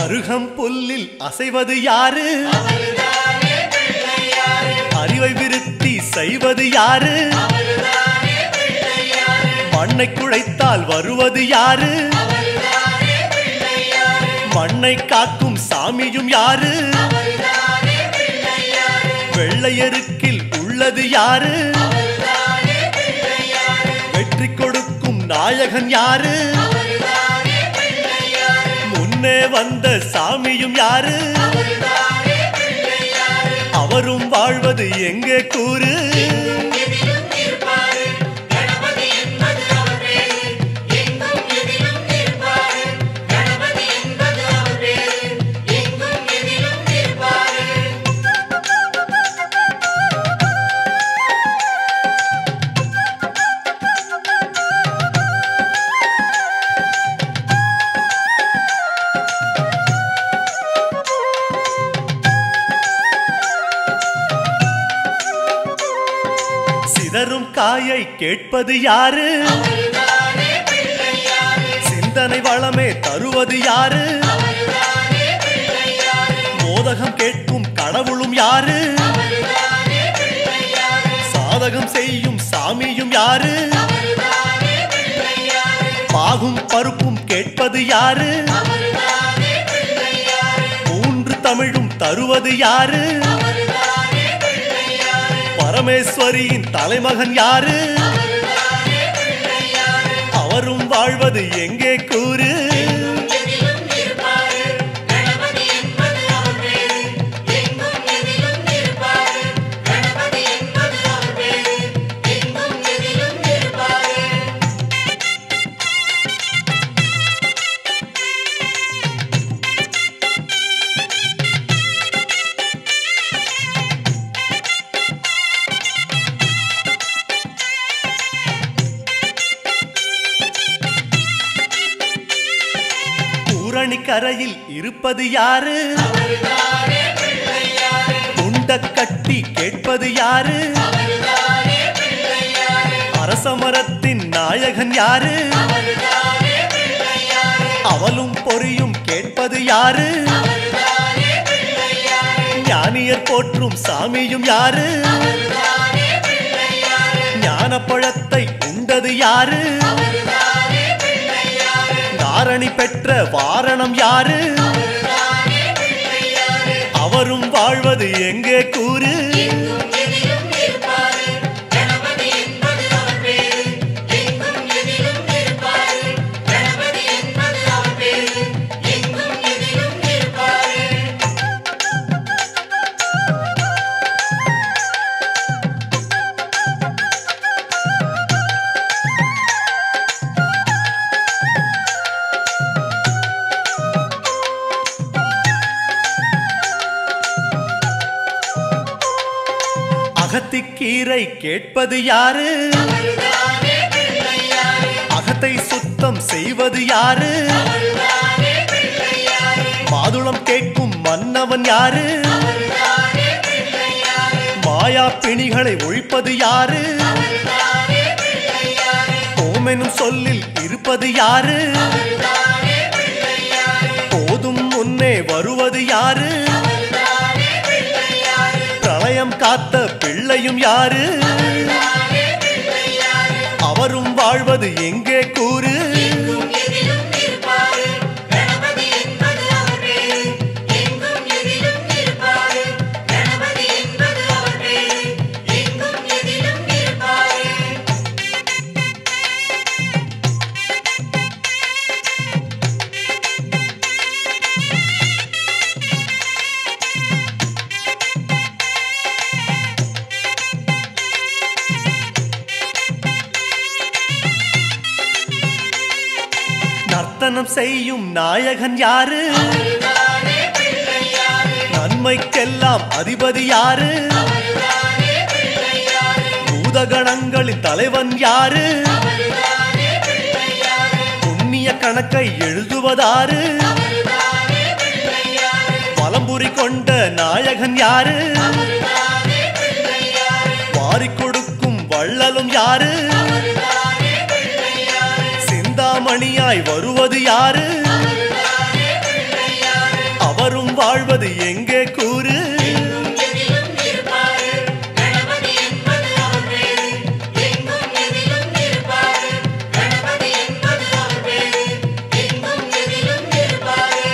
அருகம் புல்லில் அசைவது யாரு அறிவை விருத்தி செய்வது யாரு மண்ணை குழைத்தால் வருவது யாரு மண்ணை காக்கும் சாமியும் யாரு வெள்ளையருக்கில் உள்ளது யாரு வெற்றி கொடுக்கும் நாயகன் யாரு முன்னே வந்த சாமியும் யாரு அவரும் வாழ்வது எங்கே கூறு எதிலும் இருப்பாரு கணபதி என்பது அவர் பேரு எங்கும் எதிலும் இருப்பாரு கணபதி என்பது அவர் பேரு எங்கும் எதிலும் இருப்பாரு சிதறும் காயை கேட்பது யாரு அவர்தானே பிள்ளையாரு சிந்தனை வளமே தருவது யாரு அவர்தானே பிள்ளையாரு மோதகம் கேட்கும் கடவுளும் யாரு அவர்தானே பிள்ளையாரு சாதகம் செய்யும் சாமியும் யாரு அவர்தானே பிள்ளையாரு பாகும் பருப்பும் கேட்பது யாரு அவர்தானே பிள்ளையாரு மூன்று தமிழும் தருவது யாரு அவர்தானே பிள்ளையாரு பரமேஸ்வரியின் தலைமகன் யாரு அவர்தானே பிள்ளையாரு அவரும் வாழ்வது எங்கே கூறு எதிலும் இருப்பாரு கணபதி என்பது அவர் பேரு எங்கும் எதிலும் இருப்பாரு கணபதி என்பது அவர் பேரு எங்கும் எதிலும் இருப்பாரு பூரணி கரையில் இருப்பது யாரு அவர்தானே பிள்ளையாரு துண்ட கட்டி கேட்பது யாரு அவர்தானே பிள்ளையாரு அரசமரத்தின் நாயகன் யாரு அவர்தானே பிள்ளையாரு அவலும் பொறியும் கேட்பது யாரு அவர்தானே பிள்ளையாரு ஞானியர் போற்றும் சாமியும் யாரு அவர்தானே பிள்ளையாரு ஞானப்பழத்தை உண்டது யாரு அவர்தானே பிள்ளையாரு தாரணி பெற்ற வாரணம் யாரு அவர்தானே பிள்ளையாரு அவரும் வாழ்வது எங்கே கூறு எங்கும் எதிலும் இருப்பாரு கணபதி என்பது அவர் பேரு எங்கும் எதிலும் இருப்பாரு கணபதி என்பது அவர் பேரு எங்கும் எதிலும் இருப்பாரு அகத்திக்கீரை கேட்பது யாரு அவர்தானே பிள்ளையாரு அகத்தை சுத்தம் செய்வது யாரு அவர்தானே பிள்ளையாரு மாதுளம் கேட்கும் மன்னவன் யாரு அவர்தானே பிள்ளையாரு மாயா பிணிகளை ஒழிப்பது யாரு அவர்தானே பிள்ளையாரு ஓமெனும் சொல்லில் இருப்பது யாரு அவர்தானே பிள்ளையாரு போதும் முன்னே வருவது யாரு அவர்தானே பிள்ளையாரு பிரளயம் காத்த பிள்ளையும் யாரு அவர்தானே பிள்ளையாரு அவரும் வாழ்வது எங்கே கூறு எங்கும் எதிலும் இருப்பாரு கணபதி என்பது அவர் பேரு எங்கும் எதிலும் இருப்பாரு கணபதி என்பது அவர் பேரு எங்கும் எதிலும் இருப்பாரு நர்த்தனம் செய்யும் நாயகன் யாரு அவர்தானே பிள்ளையாரு நன்மைக்கெல்லாம் அதிபதி யாரு அவர்தானே பிள்ளையாரு பூதகணங்களின் தலைவன் யாரு அவர்தானே பிள்ளையாரு புண்ணிய கணக்கை எழுதுவதாரு அவர்தானே பிள்ளையாரு வலம்புரி கொண்ட நாயகன் யாரு அவர்தானே பிள்ளையாரு வாரிக் கொடுக்கும் வள்ளலும் யாரு அவர்தானே பிள்ளையாரு சிந்தாமணியாய் வருவது யாரு அவர்தானே பிள்ளையாரு வாழ்வது எங்கே கூறு எங்கும் எதிலும் இருப்பாரு கணபதி என்பது அவர் பேரு எங்கும் எதிலும் இருப்பாரு கணபதி என்பது அவர் பேரு எங்கும் எதிலும் இருப்பாரு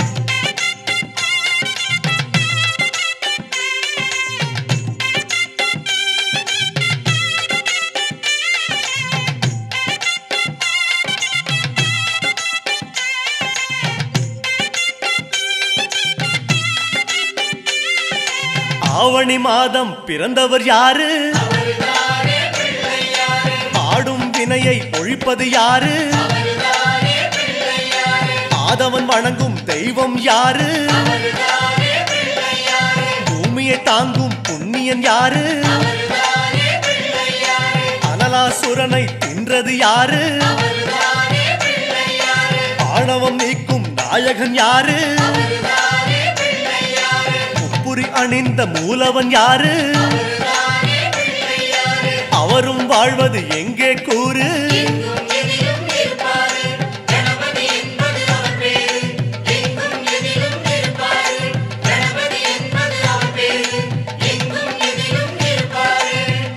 ஆவணி மாதம் பிறந்தவர் யாரு அவர்தானே பிள்ளையாரு ஆடும் வினையை ஒழிப்பது யாரு அவர்தானே பிள்ளையாரு ஆதவன் வணங்கும் தெய்வம் யாரு அவர்தானே பிள்ளையாரு பூமியை தாங்கும் புண்ணியன் யாரு அவர்தானே பிள்ளையாரு அனலாசுரனை தின்றது யாரு அவர்தானே பிள்ளையாரு ஆணவம் நீக்கும் நாயகன் யாரு அவர்தானே பிள்ளையாரு முப்புரி அணிந்த மூலவன் யாரு அவர்தானே பிள்ளையாரு அவரும் வாழ்வது எங்கே கூறு எங்கும் எதிலும் இருப்பாரு கணபதி என்பது அவர் பேரு எங்கும் எதிலும் இருப்பாரு கணபதி என்பது அவர் பேரு எங்கும் எதிலும் இருப்பாரு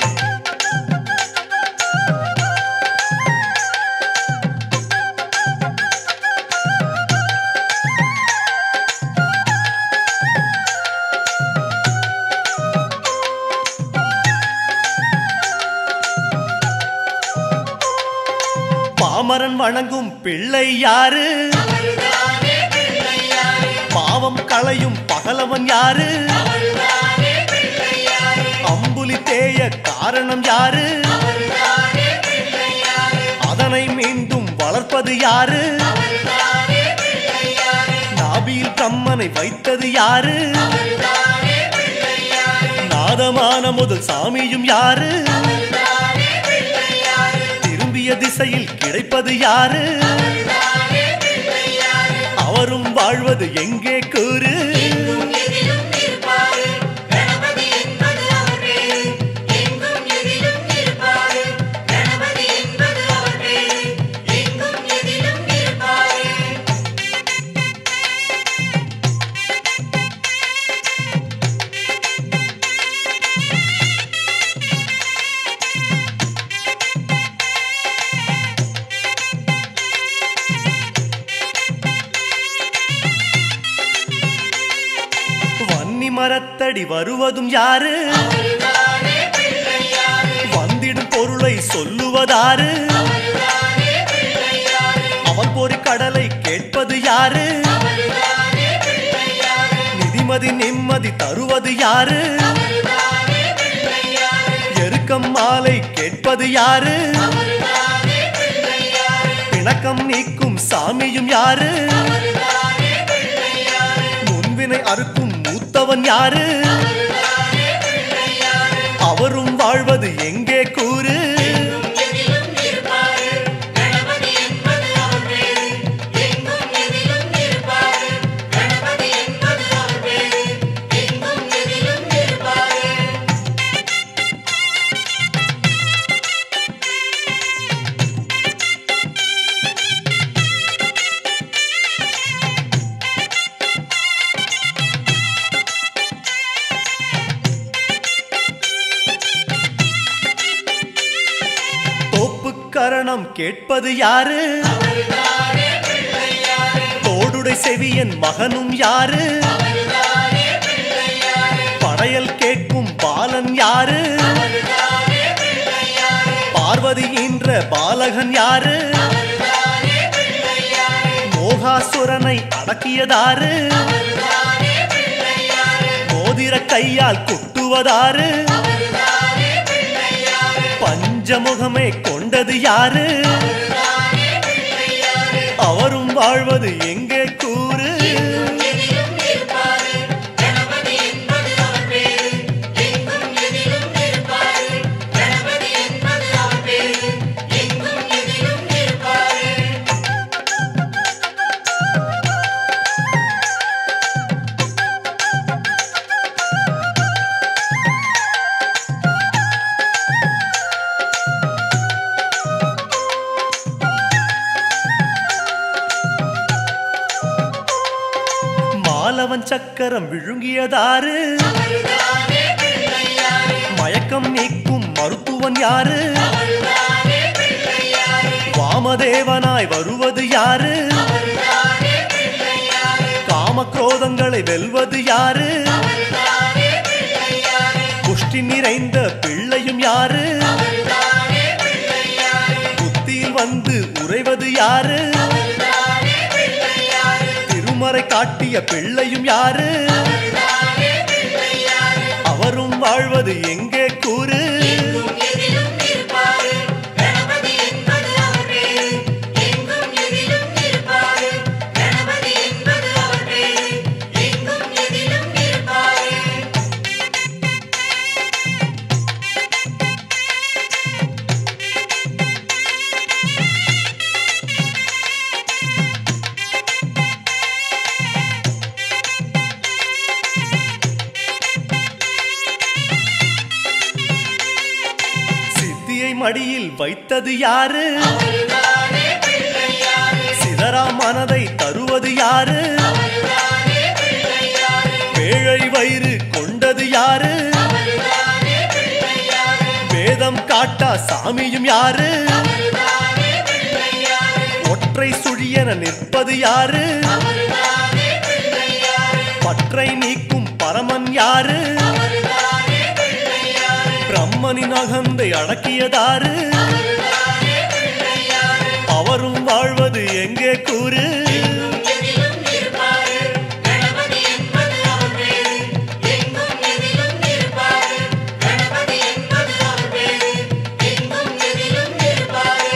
பாமரன் வணங்கும் பிள்ளை யாரு அவர்தானே பிள்ளையாரு பாவம் களையும் பகலவன் யாரு அவர்தானே பிள்ளையாரு அம்புலி தேய காரணம் யாரு அவர்தானே பிள்ளையாரு அதனை மீண்டும் வளர்ப்பது யாரு அவர்தானே பிள்ளையாரு நாபியில் கம்மனை வைத்தது யாரு அவர்தானே பிள்ளையாரு நாதமான முதல் சாமியும் யாரு அவர்தானே பிள்ளையாரு திரும்பிய திசையில் கிடைப்பது யாரு அவர்தானே பிள்ளையாரு அவரும் வாழ்வது எங்கே கூறு எங்கும் எதிலும் இருப்பாரு கணபதி என்பது அவர் பேரு எங்கும் எதிலும் இருப்பாரு கணபதி என்பது அவர் பேரு எங்கும் எதிலும் இருப்பாரு வன்னி மரத்தடி வருவதும் யாரு அவர்தானே பிள்ளையாரு வந்திடும் பொருளை சொல்லுவதாரு அவர்தானே பிள்ளையாரு அவன் பொறி கடலை கேட்பது யாரு அவர்தானே பிள்ளையாரு நிதிமதி நிம்மதி தருவது யாரு அவர்தானே பிள்ளையாரு எருக்கம் மாலை கேட்பது யாரு அவர்தானே பிள்ளையாரு பிணக்கம் நீக்கும் சாமியும் யாரு அவர்தானே பிள்ளையாரு முன்வினை அறுக்கும் மூத்தவன் யாரு அவர்தானே பிள்ளையாரு அவரும் வாழ்வது எங்கே கூறு எங்கும் எதிலும் இருப்பாரு கணபதி என்பது அவர் பேரு எங்கும் எதிலும் இருப்பாரு கணபதி என்பது அவர் பேரு எங்கும் எதிலும் இருப்பாரு தோப்புக்கரணம் கேட்பது யாரு அவர்தானே பிள்ளையாரு தோடுடை செவியன் மகனும் யாரு அவர்தானே பிள்ளையாரு படையல் கேட்கும் பாலன் யாரு அவர்தானே பிள்ளையாரு பார்வதி என்ற பாலகன் யாரு அவர்தானே பிள்ளையாரு மோகாசுரனை அடக்கியதாரு அவர்தானே பிள்ளையாரு மோதிர கையால் குட்டுவதாரு அவர்தானே பிள்ளையாரு பஞ்சமுகமே கொண்டது யாரு அவர்தானே பிள்ளையாரு அவரும் வாழ்வது எங்கே கூறு எங்கும் எதிலும் இருப்பாரு கணபதி என்பது அவர் பேரு எங்கும் எதிலும் இருப்பாரு கணபதி என்பது அவர் பேரு எங்கும் எதிலும் இருப்பாரு மாதவன் சக்கரம் விழுங்கியதாரு அவள்தானே பிள்ளை யாரு மயக்கம் நீக்கும் மருத்துவன் யாரு அவள்தானே பிள்ளை யாரு வாமதேவனாய் வருவது யாரு அவள்தானே பிள்ளை யாரு காமக்ரோதங்களை வெல்வது யாரு அவள்தானே பிள்ளை யாரு புஷ்டி நிறைந்த பிள்ளையும் யாரு அவள்தானே பிள்ளை யாரு புத்தியில் வந்து உறைவது யாரு அவள்தானே பிள்ளை யாரு திருமறை காட்டிய பிள்ளையும் யாரு அவள்தானே பிள்ளை யாரு அவரும் வாழ்வது எங்கே கூறு எங்கும் எதிலும் இருப்பாரு கணபதி என்பது அவர் பேரு எங்கும் எதிலும் இருப்பாரு கணபதி என்பது அவர் பேரு எங்கும் எதிலும் இருப்பாரு சித்தியை மடியில் வைத்தது யாரு அவள்தானே பிள்ளை யாரு சிதறா மனதை தருவது யாரு அவள்தானே பிள்ளை யாரு பேழை வயிறு கொண்டது யாரு அவள்தானே பிள்ளை யாரு வேதம் காட்டா சாமியும் யாரு அவள்தானே பிள்ளை யாரு ஒற்றை சுழியென நிற்பது யாரு அவள்தானே பிள்ளை யாரு பற்றை நீக்கும் பரமன் யாரு அவள்தானே பிள்ளை யாரு பிரம்மனின் அகந்தை அடக்கியதாரு அவள்தானே பிள்ளை யாரு அவரும் வாழ்வது எங்கே கூறு எங்கும் எதிலும் இருப்பாரு கணபதி என்பது அவர் பேரு எங்கும் எதிலும் இருப்பாரு கணபதி என்பது அவர் பேரு எங்கும் எதிலும் இருப்பாரு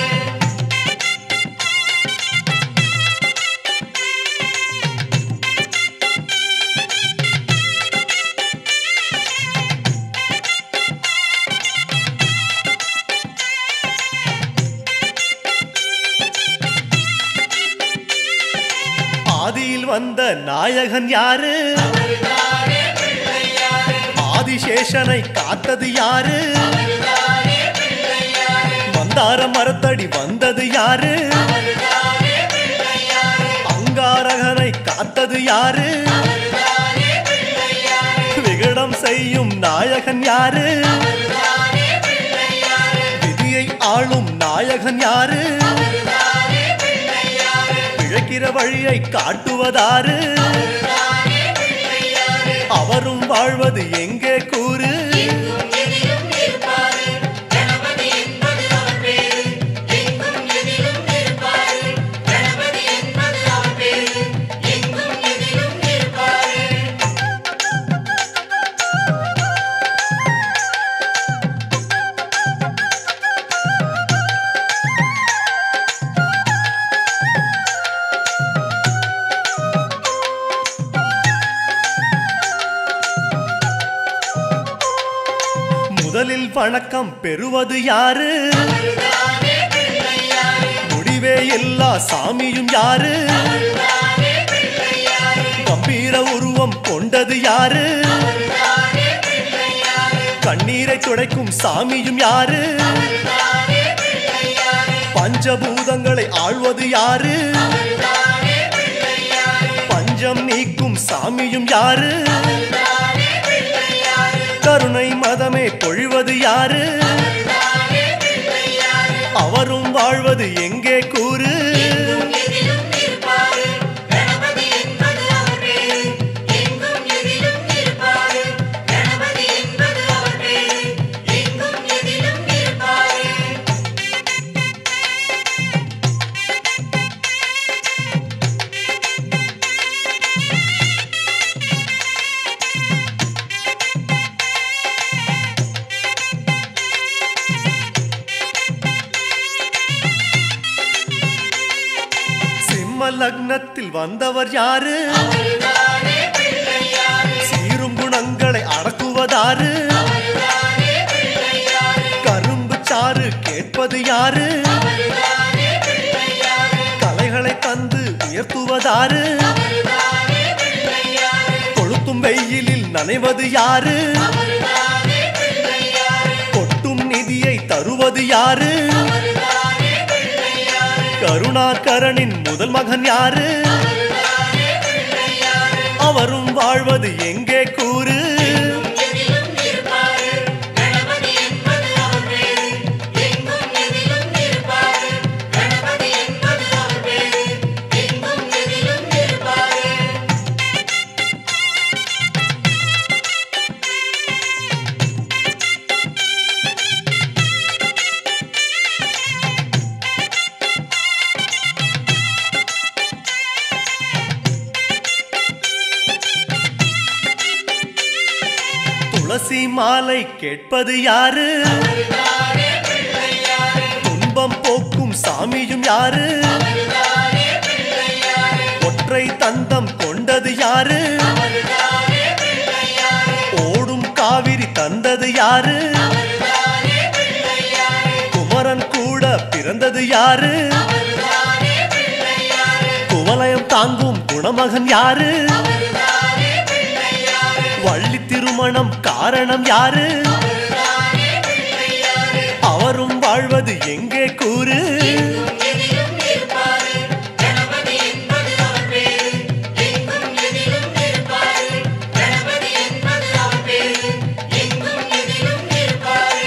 ஆதியில் வந்த நாயகன் யாரு அவள்தானே பிள்ளை யாரு ஆதிசேஷனை காத்தது யாரு அவள்தானே பிள்ளை யாரு மந்தார மரத்தடி வந்தது யாரு அவள்தானே பிள்ளை யாரு அங்காரகனை காத்தது யாரு அவள்தானே பிள்ளை யாரு விகடம் செய்யும் நாயகன் யாரு அவள்தானே பிள்ளை யாரு விதியை ஆளும் நாயகன் யாரு அவள்தானே பிள்ளை யாரு பிழைக்கிற வழியை காட்டுவதாரு அவள்தானே பிள்ளை யாரு அவரும் வாழ்வது எங்கே கூறு எங்கும் எதிலும் இருப்பாரு கணபதி என்பது அவர் பேரு எங்கும் எதிலும் இருப்பாரு கணபதி என்பது அவர் பேரு எங்கும் எதிலும் இருப்பாரு முதலில் வணக்கம் பெறுவது யாரு அவள்தானே பிள்ளை யாரு முடிவே எல்லா சாமியும் யாரு அவள்தானே பிள்ளை யாரு கம்பீர உருவம் கொண்டது யாரு அவள்தானே பிள்ளை யாரு கண்ணீரை துடைக்கும் சாமியும் யாரு அவள்தானே பிள்ளை யாரு பஞ்சபூதங்களை ஆள்வது யாரு அவள்தானே பிள்ளை யாரு பஞ்சம் நீக்கும் சாமியும் யாரு அவள்தானே பிள்ளை யாரு கருணை மதமே பொழிவது யாரு அவள்தானே பிள்ளை யாரு அவரும் வாழ்வது எங்கே கூறு எங்கும் எதிலும் இருப்பாரு கணபதி என்பது அவர் பேரு எங்கும் எதிலும் இருப்பாரு கணபதி என்பது அவர் பேரு எங்கும் எதிலும் இருப்பாரு சிம்ம லக்னத்தில் வந்தவர் யாரு அவள்தானே பிள்ளை யாரு சீரும் குணங்களை அடக்குவதாரு அவள்தானே பிள்ளை யாரு கரும்பு சாறு கேட்பது யாரு அவள்தானே பிள்ளை யாரு கலைகளை தந்து உயர்த்துவதாரு அவள்தானே பிள்ளை யாரு கொளுத்தும் வெயிலில் நனைவது யாரு அவள்தானே பிள்ளை யாரு கொட்டும் நிதியை தருவது யாரு அவள்தானே பிள்ளை யாரு கருணாகரனின் முதல் மகன் யாரு அவள்தானே பிள்ளை யாரு அவரும் வாழ்வது எங்கே கூறு எதிலும் இருப்பாரு கணபதி என்பது அவர் பேரு எங்கும் எதிலும் இருப்பாரு கணபதி என்பது அவர் பேரு எங்கும் எதிலும் இருப்பாரு துளசி மாலை கேட்பது யாரு அவர்தானே பிள்ளையாரு துன்பம் போக்கும் சாமியும் யாரு அவர்தானே பிள்ளையாரு ஒற்றை தந்தம் கொண்டது யாரு அவர்தானே பிள்ளையாரு ஓடும் காவிரி தந்தது யாரு அவர்தானே பிள்ளையாரு குமரன் கூட பிறந்தது யாரு அவர்தானே பிள்ளையாரு குவலயம் தாங்கும் குணமகன் யாரு அவர்தானே பிள்ளையாரு வள்ளி திருமணம் காரணம் யாரு அவர்தானே பிள்ளையாரு அவரும் வாழ்வது எங்கே கூறு எங்கும் எதிலும் இருப்பாரு கணபதி என்பது அவர் பேரு எங்கும் எதிலும் இருப்பாரு கணபதி என்பது அவர் பேரு எங்கும் எதிலும் இருப்பாரு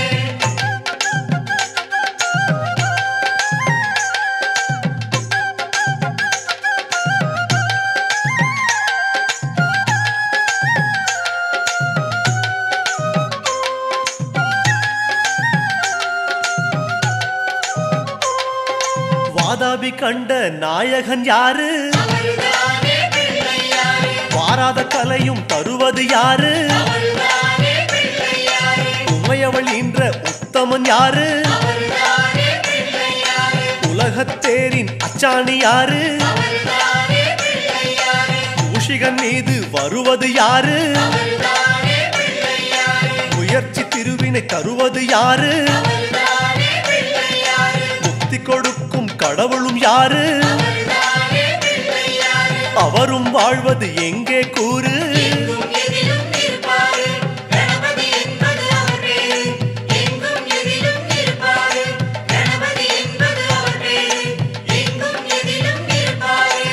வாதாபி கண்ட நாயகன் யாரு அவர்தானே பிள்ளையாரு வாராத கலையும் தருவது யாரு அவர்தானே பிள்ளையாரு உமையவள் ஈன்ற உத்தமன் யாரு அவர்தானே பிள்ளையாரு உலகத்தேரின் அச்சாணி யாரு அவர்தானே பிள்ளையாரு மூஷிகன் மீது வருவது யாரு அவர்தானே பிள்ளையாரு முயற்சி திருவினை தருவது யாரு அவர்தானே பிள்ளையாரு முக்தி கொடுக்கும் கடவுளும் யாரு அவர்தானே பிள்ளையாரு அவரும் வாழ்வது எங்கே கூறு எங்கும் எதிலும் இருப்பாரு கணபதி என்பது அவர் பேரு எங்கும் எதிலும் இருப்பாரு கணபதி என்பது அவர் பேரு எங்கும் எதிலும் இருப்பாரு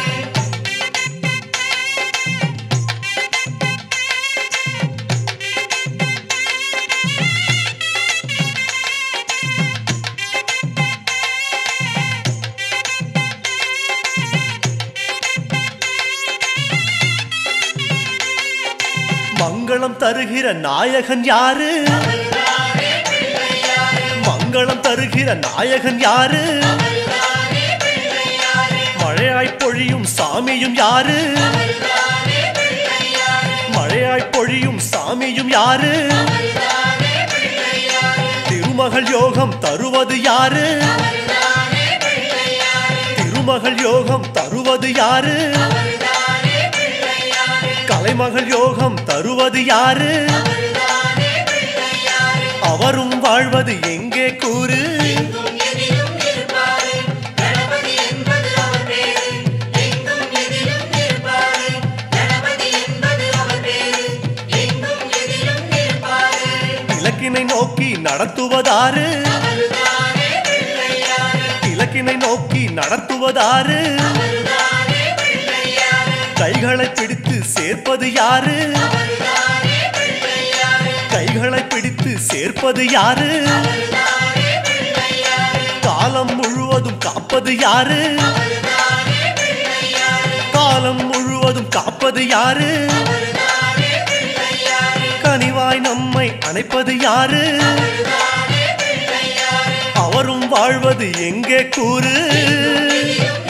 மங்களம் தருகிற நாயகன் யாரு அவர்தானே பிள்ளையாரு மங்களம் தருகிற நாயகன் யாரு அவர்தானே பிள்ளையாரு மழையாய் பொழியும் சாமியும் யாரு அவர்தானே பிள்ளையாரு மழையாய் பொழியும் சாமியும் யாரு அவர்தானே பிள்ளையாரு திருமகள் யோகம் தருவது யாரு அவர்தானே பிள்ளையாரு திருமகள் யோகம் தருவது யாரு அவர்தானே பிள்ளையாரு கலைமகள் யோகம் தருவது யாரு அவர்தானே பிள்ளையாரு அவரும் வாழ்வது எங்கே கூறு எங்கும் எதிலும் இருப்பாரு கணபதி என்பது அவர் பேரு எங்கும் எதிலும் இருப்பாரு கணபதி என்பது அவர் பேரு எங்கும் எதிலும் இருப்பாரு இலக்கினை நோக்கி நடத்துவதாரு அவர்தானே பிள்ளையாரு இலக்கினை நோக்கி நடத்துவதாரு அவர்தானே பிள்ளையாரு கைகளை பிடித்து சேர்ப்பது யாரு அவர்தானே பிள்ளையாரு கைகளை பிடித்து சேர்ப்பது யாரு அவர்தானே பிள்ளையாரு காலம் முழுவதும் காப்பது யாரு அவர்தானே பிள்ளையாரு காலம் முழுவதும் காப்பது யாரு அவர்தானே பிள்ளையாரு கனிவாய் நம்மை அணைப்பது யாரு அவர்தானே பிள்ளையாரு அவரும் வாழ்வது எங்கே கூறு எதிலும்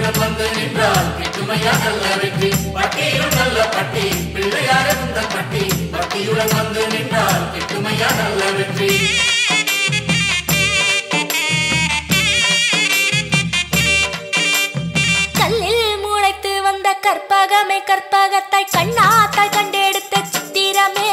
பக்தியுடன் வந்து நின்றால் கிட்டுமையா நல்ல வெற்றி பட்டியிலும் நல்ல பட்டி பிள்ளையார இந்த பட்டி பக்தியுடன் வந்து நின்றால் கிட்டுமையா நல்ல வெற்றி கல்லில் முளைத்து வந்த கற்பகமே கற்பகத்தாய் கண்ணாத்தாய் கண்டெடுத்த சித்திரமே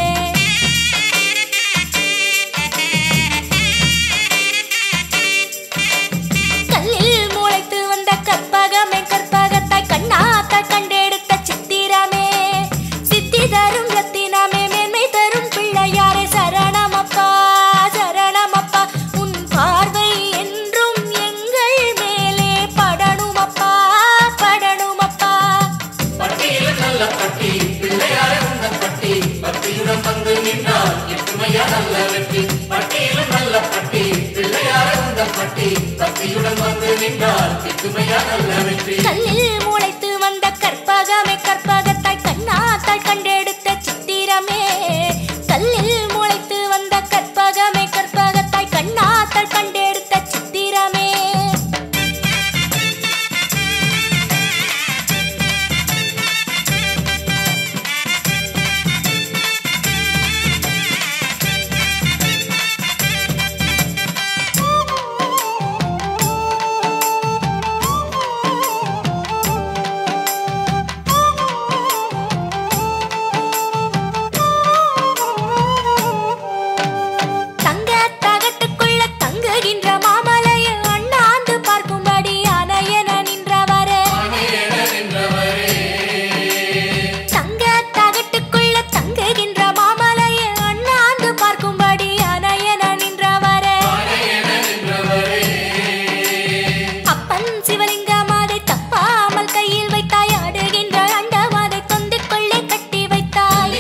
கல்லில் முளைத்து வந்த கற்பகமே கற்பகத்தாய் கண்ணாத்தாய் கண்டெடுத்த சித்திரமே சித்தி தரும் ரத்தினமே மேன்மை தரும் பிள்ளையாரே சரணமப்பா சரணமப்பா உன் பார்வை என்றும் எங்கள் மேலே படணுமப்பா படணுமப்பா பட்டியிலும் நல்ல பட்டி பிள்ளையார இந்த பட்டி பக்தியுடன் வந்து நின்றால் கிட்டுமையா நல்ல வெற்றி பட்டியிலும் நல்ல பட்டி பிள்ளையார இந்த பட்டி பக்தியுடன் வந்து நின்றால் கிட்டுமையா நல்ல வெற்றி கல்லில் முளைத்து வந்த கற்பகமே கற்பகத்தாய் கண்ணாத்தாய் கண்டெடுத்த சித்திரமே கல்லில் முளைத்து வந்த கற்பகமே கற்பகத்தாய் கண்ணாத்தாய் கண்டெடுத்த சித்திரமே தங்க தகட்டுக்குள்ள தங்குகின்ற மாமலையை அண்ணாந்து பார்க்கும்படி அணையென நின்றவரே தங்க தகட்டுக்குள்ள தங்குகின்ற மாமலையை அண்ணாந்து பார்க்கும்படி அணையென நின்றவரே அப்பன் சிவலிங்கம் அதை தப்பாமல் கையில் வைத்தாய் ஆடுகின்ற அண்டம் அதை தொந்துக்குள்ளே கட்டி வைத்தாய்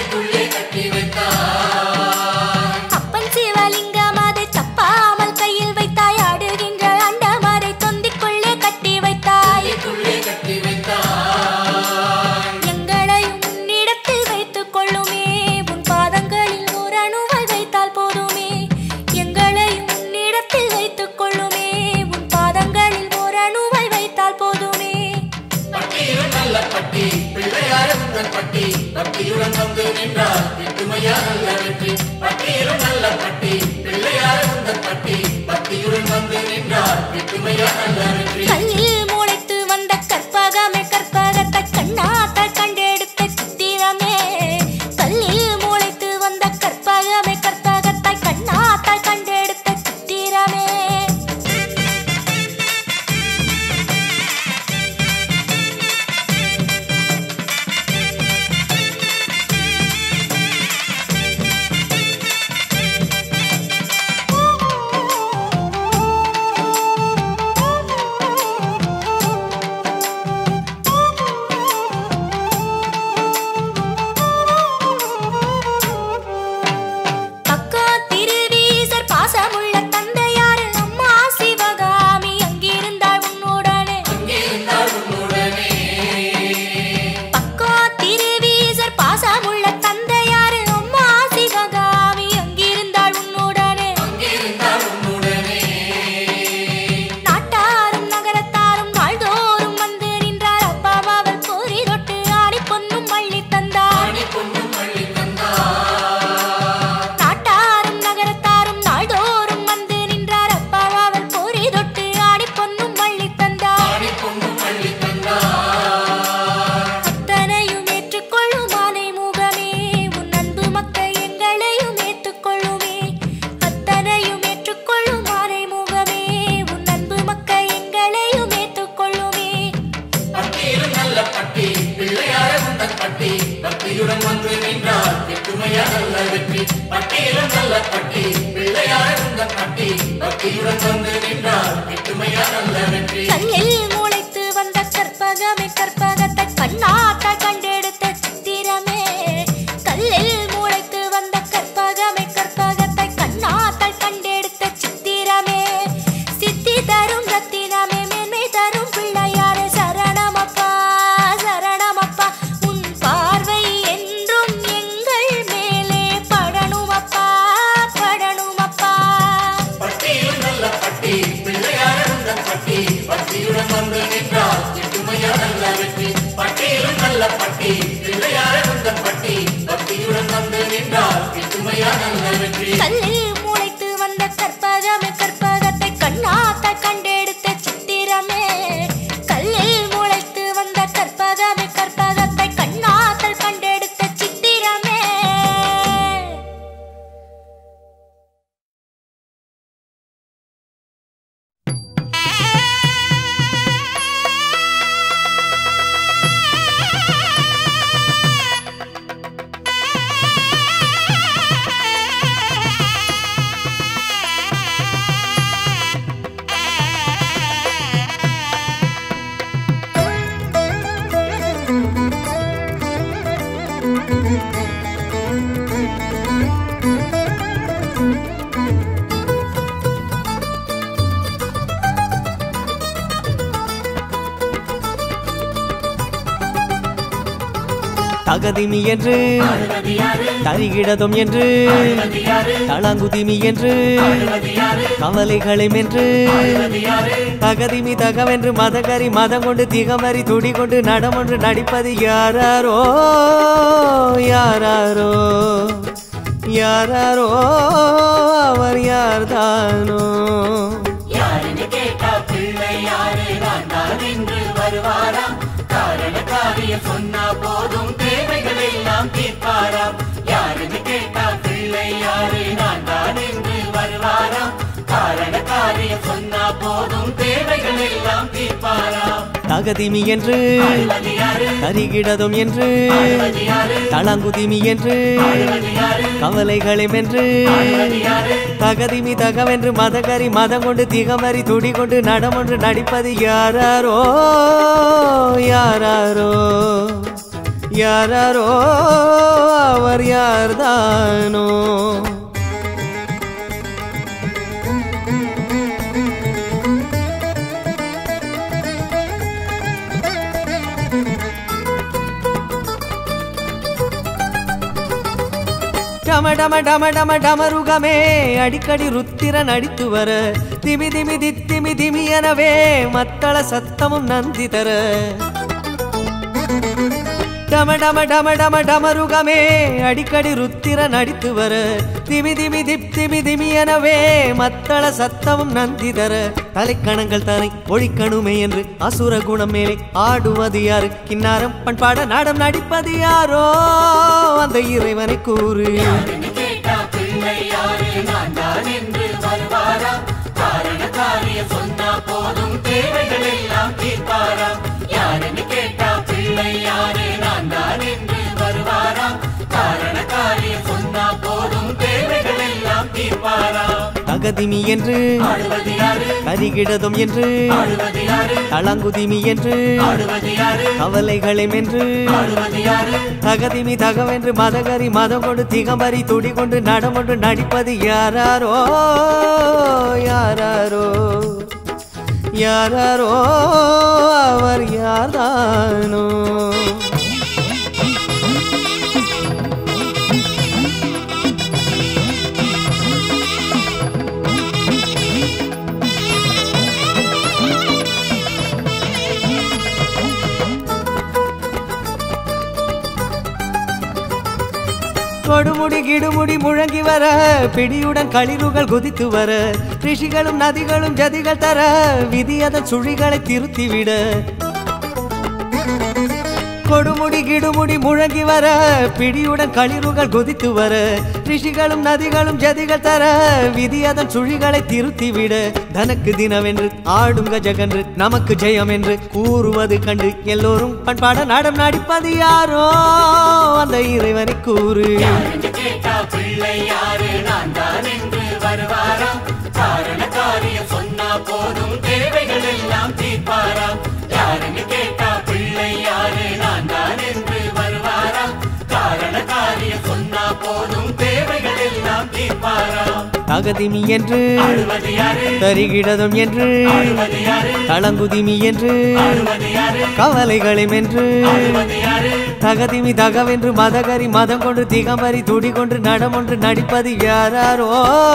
அப்பன் சிவலிங்கம் அதை தப்பாமல் கையில் வைத்தாய் ஆடுகின்ற அண்டம் அதை தொந்திக்குள்ளே கட்டி வைத்தாய் எங்களையும் உன்னிடத்தில் வைத்துக் கொள்ளுமே உன் பாதங்களில் ஒரு அணுவை வைத்தால் போதுமே எங்களையும் உன்னிடத்தில் வைத்துக் கொள்ளுமே உன் பாதங்களில் ஒரு அணுவை வைத்தால் போதுமே பட்டியிலும் நல்ல பட்டி பிள்ளையார இந்த பட்டி பக்தியுடன் வந்து நின்றால் கிட்டுமையா நல்ல வெற்றி பட்டியிலும் நல்ல பட்டி பிள்ளையார இந்த பட்டி பக்தியுடன் வந்து நின்றால் கிட்டுமையா நல்ல வெற்றி கல்லில் முளைத்து வந்த கற்பகமே கற்பகத்தை கண்ணாத்தால் கண்டெடுத்த சித்திரமே கல்லில் முளைத்து வந்த கற்பகமே கற்பகத்தை கண்ணாத்தால் கண்டெடுத்த சித்திரமே பக்கம் திருவீசர் பாசமுள்ள தந்தையார் அம்மா சிவகாமி அங்கிருந்தாள் உன்னுடனே பக்கம் திருவீசர் பாசமுள்ள தந்தையார் அம்மா சிவகாமி அங்கிருந்தாள் உன்னுடனே நாட்டாரும் நகரத்தாரும் நாள்தோறும் வந்து நின்றார் அப்பாவாவல் போரி தொட்டு ஆடி பொன்னும் மள்ளி தந்தார் நாட்டாரும் நகரத்தாரும் நாள்தோறும் வந்து நின்றார் அப்பாவாவல் போரி தொட்டு ஆடி பொன்னும் மள்ளி தந்தார் அத்தனையும் ஏற்றுக்கொள்ளும் ஆனை முகமே உன் அன்பு மக்கள் எங்களையும் ஏற்றுக்கொள்ளுமே அத்தனையும் ஏற்றுக்கொள்ளும் ஆனை முகமே உன் அன்பு மக்கள் எங்களையும் ஏற்றுக்கொள்ளுமே பட்டியிலும் நல்ல பட்டி பிள்ளையார இந்த பட்டி பக்தியுடன் வந்து நின்றால் கிட்டுமையா நல்ல வெற்றி பட்டியிலும் நல்ல பட்டி பிள்ளையார இந்த பட்டி பக்தியுடன் வந்து நின்றால் கிட்டுமையா நல்ல வெற்றி கல்லில் முளைத்து வந்த கற்பகமே கற்பகத்தை கண்ணாத்தால் கண்டெடுத்த சித்திரமே கல்லில் முளைத்து வந்த கற்பகமே கற்பகத்தை கண்ணாத்தால் கண்டெடுத்த சித்திரமே சித்தி தரும் ரத்தினமே மேன்மை தரும் பிள்ளையாரே சரணமப்பா சரணமப்பா உன் பார்வை என்றும் எங்கள் மேலே படணுமப்பா படணுமப்பா பட்டியிலும் நல்ல பட்டி பிள்ளையார இந்த பட்டி பக்தியுடன் வந்து நின்றால் தகதிமி என்று ஆடுவது யாரு தரிகிடதும் என்று ஆடுவது யாரு தளங்குதிமி என்று ஆடுவது யாரு கவலைகளை மென்று ஆடுவது யாரு தகதிமி தகவென்று மதகரி மதம் கொண்டு திகமறி துடி கொண்டு நடமொன்று நடிப்பது யாராரோ யாராரோ யாராரோ அவர் யார்தானோ யாருன்னு கேட்டா பிள்ளை யாரு நான் தான் என்று வருவாராம் காரண காரியம் சொன்னா போதும் தேவைகள் எல்லாம் தீர்ப்பாராம் யாருன்னு கேட்டா பிள்ளை யாரு நான் தான் என்று வருவாராம் காரண காரியம் சொன்னா போதும் தேவைகள் எல்லாம் தீர்ப்பாராம் தகதிமி என்று ஆடுவது யாரு தரிகிடதும் என்று ஆடுவது யாரு தளங்குதிமி என்று ஆடுவது யாரு கவலைகளை மென்று ஆடுவது யாரு தகதிமி தகவென்று மதகரி மதம் கொண்டு திகமறி துடி கொண்டு நடமொன்று நடிப்பது யாராரோ யாராரோ யாராரோ அவர் யார்தானோ டம டம டம டம டமருகமே அடிக்கடி ருத்திரன் அடித்து வர திமி திமி தித்திமி திமி எனவே மத்தள சத்தமும் நந்தி தர டம டம டம டம டமருகமே அடிக்கடி ருத்திரன் அடித்து வர திமி திமி திப் திமி திமி எனவே மத்தள சத்தமும் நந்தி தர தலைக்கணங்கள் தனை ஒழிக்கணுமே என்று அசுர குணம் மேலே ஆடுவது யாரு கின்னாரம் பண்பாட நாடம் நடிப்பது யாரோ அந்த இறைவனை கூறு யாருன்னு கேட்டா பிள்ளை யாரு நான் தான் என்று வருவாராம் காரண காரியம் சொன்னா போதும் தேவைகள் எல்லாம் தீர்ப்பாராம் யாருன்னு கேட்டா பிள்ளை யாரு நான் தான் என்று வருவாராம் காரண காரியம் சொன்னா போதும் தேவைகள் எல்லாம் தீர்ப்பாராம் தகதிமி என்று ஆடுவது யாரு கரிகிடதும் என்று ஆடுவது யாரு தளங்குதிமி என்று ஆடுவது யாரு கவலைகளை மென்று ஆடுவது யாரு தகதிமி தகவென்று மதகரி மதம் கொண்டு திகம்பரி துடி கொண்டு நடமொன்று நடிப்பது யாராரோ யாராரோ யாராரோ அவர் யார்தானோ கொடுமுடி கிடுமுடி முழங்கி வர பிடியுடன் களிறுகள் குதித்து வர ரிஷிகளும் நதிகளும் ஜதிகள் தர விதி அதன் சுழிகளை திருத்திவிட கொடுமுடி கிடுமுடி முழங்கி வர பிடியுடன் களிறுகள் குதித்து வர ரிஷிகளும் நதிகளும் ஜதிகள் தர விதி அதன் சுழிகளை திருத்திவிட தனக்கு தினவென்று ஆடும் கஜகன்று நமக்கு ஜெயம் என்று கூறுவது கண்டு எல்லோரும் பண்பாட நாடம் நடிப்பது யாரோ அந்த இறைவனை கூறு யாருன்னு கேட்டா பிள்ளை யாரு நான் தான் என்று வருவாராம் காரண காரியம் சொன்னா போதும் தேவைகள் எல்லாம் தீர்ப்பாராம் யாருன்னு கேட்டா பிள்ளை யாரு நான் தான் என்று வருவாராம் காரண காரியம் சொன்னா போதும் தேவைகள் எல்லாம் தீர்ப்பாராம் தகதிமி என்று ஆடுவது யாரு தரிகிடதும் என்று ஆடுவது யாரு தளங்குதிமி என்று ஆடுவது யாரு கவலைகளை மென்று ஆடுவது யாரு தகதிமி தகவென்று மதகரி மதம் கொண்டு திகம்பரி துடி கொண்டு நடமொன்று நடிப்பது யாராரோ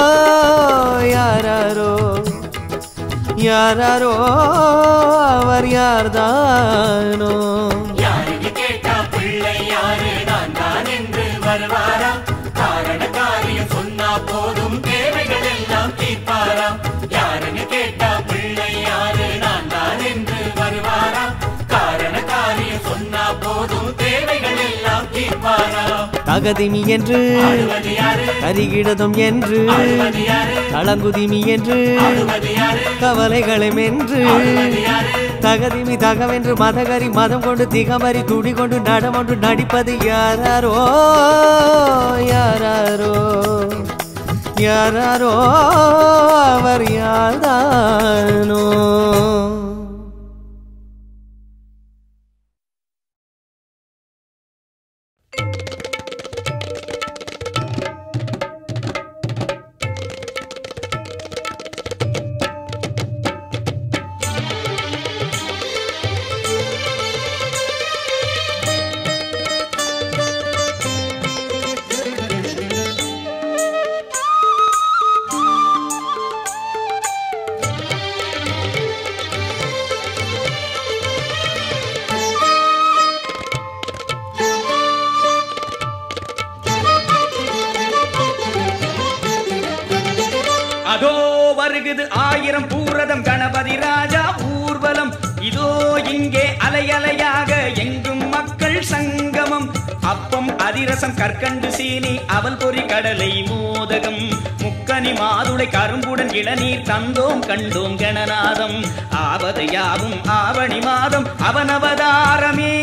யாராரோ யாராரோ அவர் யார்தானோ யாருன்னு கேட்டா பிள்ளை யாரு நான் தான் என்று வருவாராம் காரண காரியம் சொன்னா போதும் தேவைகள் எல்லாம் தீர்ப்பாராம் யாருன்னு கேட்டா பிள்ளை யாரு நான் தான் என்று வருவாராம் காரண காரியம் சொன்னா போதும் தேவைகள் எல்லாம் தீர்ப்பாராம் தகதிமி என்று ஆடுவது யாரு கரிகிடதும் என்று ஆடுவது யாரு தளங்குதிமி என்று ஆடுவது யாரு கவலைகளை மென்று ஆடுவது யாரு தகதிமி தகவென்று மதகரி மதம் கொண்டு திகமரி துடி கொண்டு நடமொன்று நடிப்பது யாராரோ யாராரோ யாராரோ அவர் யார்தானோ இதோ இங்கே அலையலையாக எங்கும் மக்கள் சங்கமம் அப்பம் அதிரசம் கற்கண்டு சீனி அவல் பொறி கடலை மோதகம் முக்கனி மாதுளை கரும்புடன் இளநீர் தந்தோம் கண்டோம் கணநாதம் ஆவது யாவும் ஆவணி மாதம் அவனவதாரமே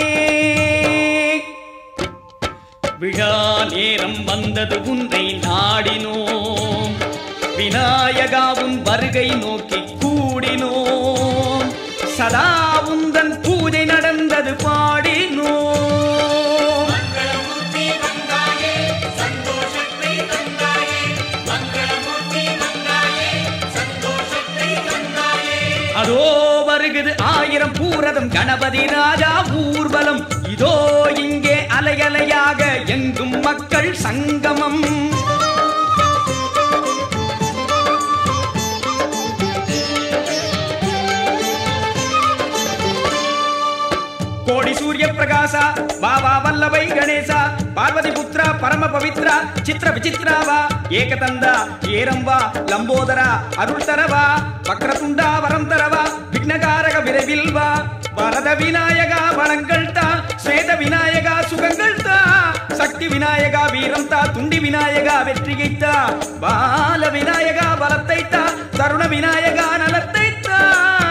விழா நேரம் வந்தது உன்னை நாடினோம் விநாயகாவும் வருகை நோக்கி கூடினோம் சதா உந்தன் பூஜை நடந்தது பாடினோம் மங்களமூர்த்தி வந்தாயே சந்தோஷத்தை தந்தாயே மங்களமூர்த்தி வந்தாயே சந்தோஷத்தை தந்தாயே அதோ வருகுது ஆயிரம் பூரதம் கணபதி ராஜா ஊர்வலம் இதோ இங்கே அலையலையாக எங்கும் மக்கள் சங்கமம் கோடி சூரிய பிரகாசா பாபா வல்லவை கணேசா பார்வதி புத்ரா பரம பவித்ரா சித்திர விசித்ராவா ஏகதந்தா ஏரம்பா லம்போதரா அருள் தரவா வக்ரதுண்டா வரம் தரவா விக்னகாரக விரைவில் வா வரத விநாயகா வளங்கள் தா ஸ்வேத விநாயகா சுகங்கள் தா சக்தி விநாயகா வீரம் தா துண்டி விநாயகா வெற்றியை தா பால விநாயகா பலத்தை தா தருண விநாயகா நலத்தை தா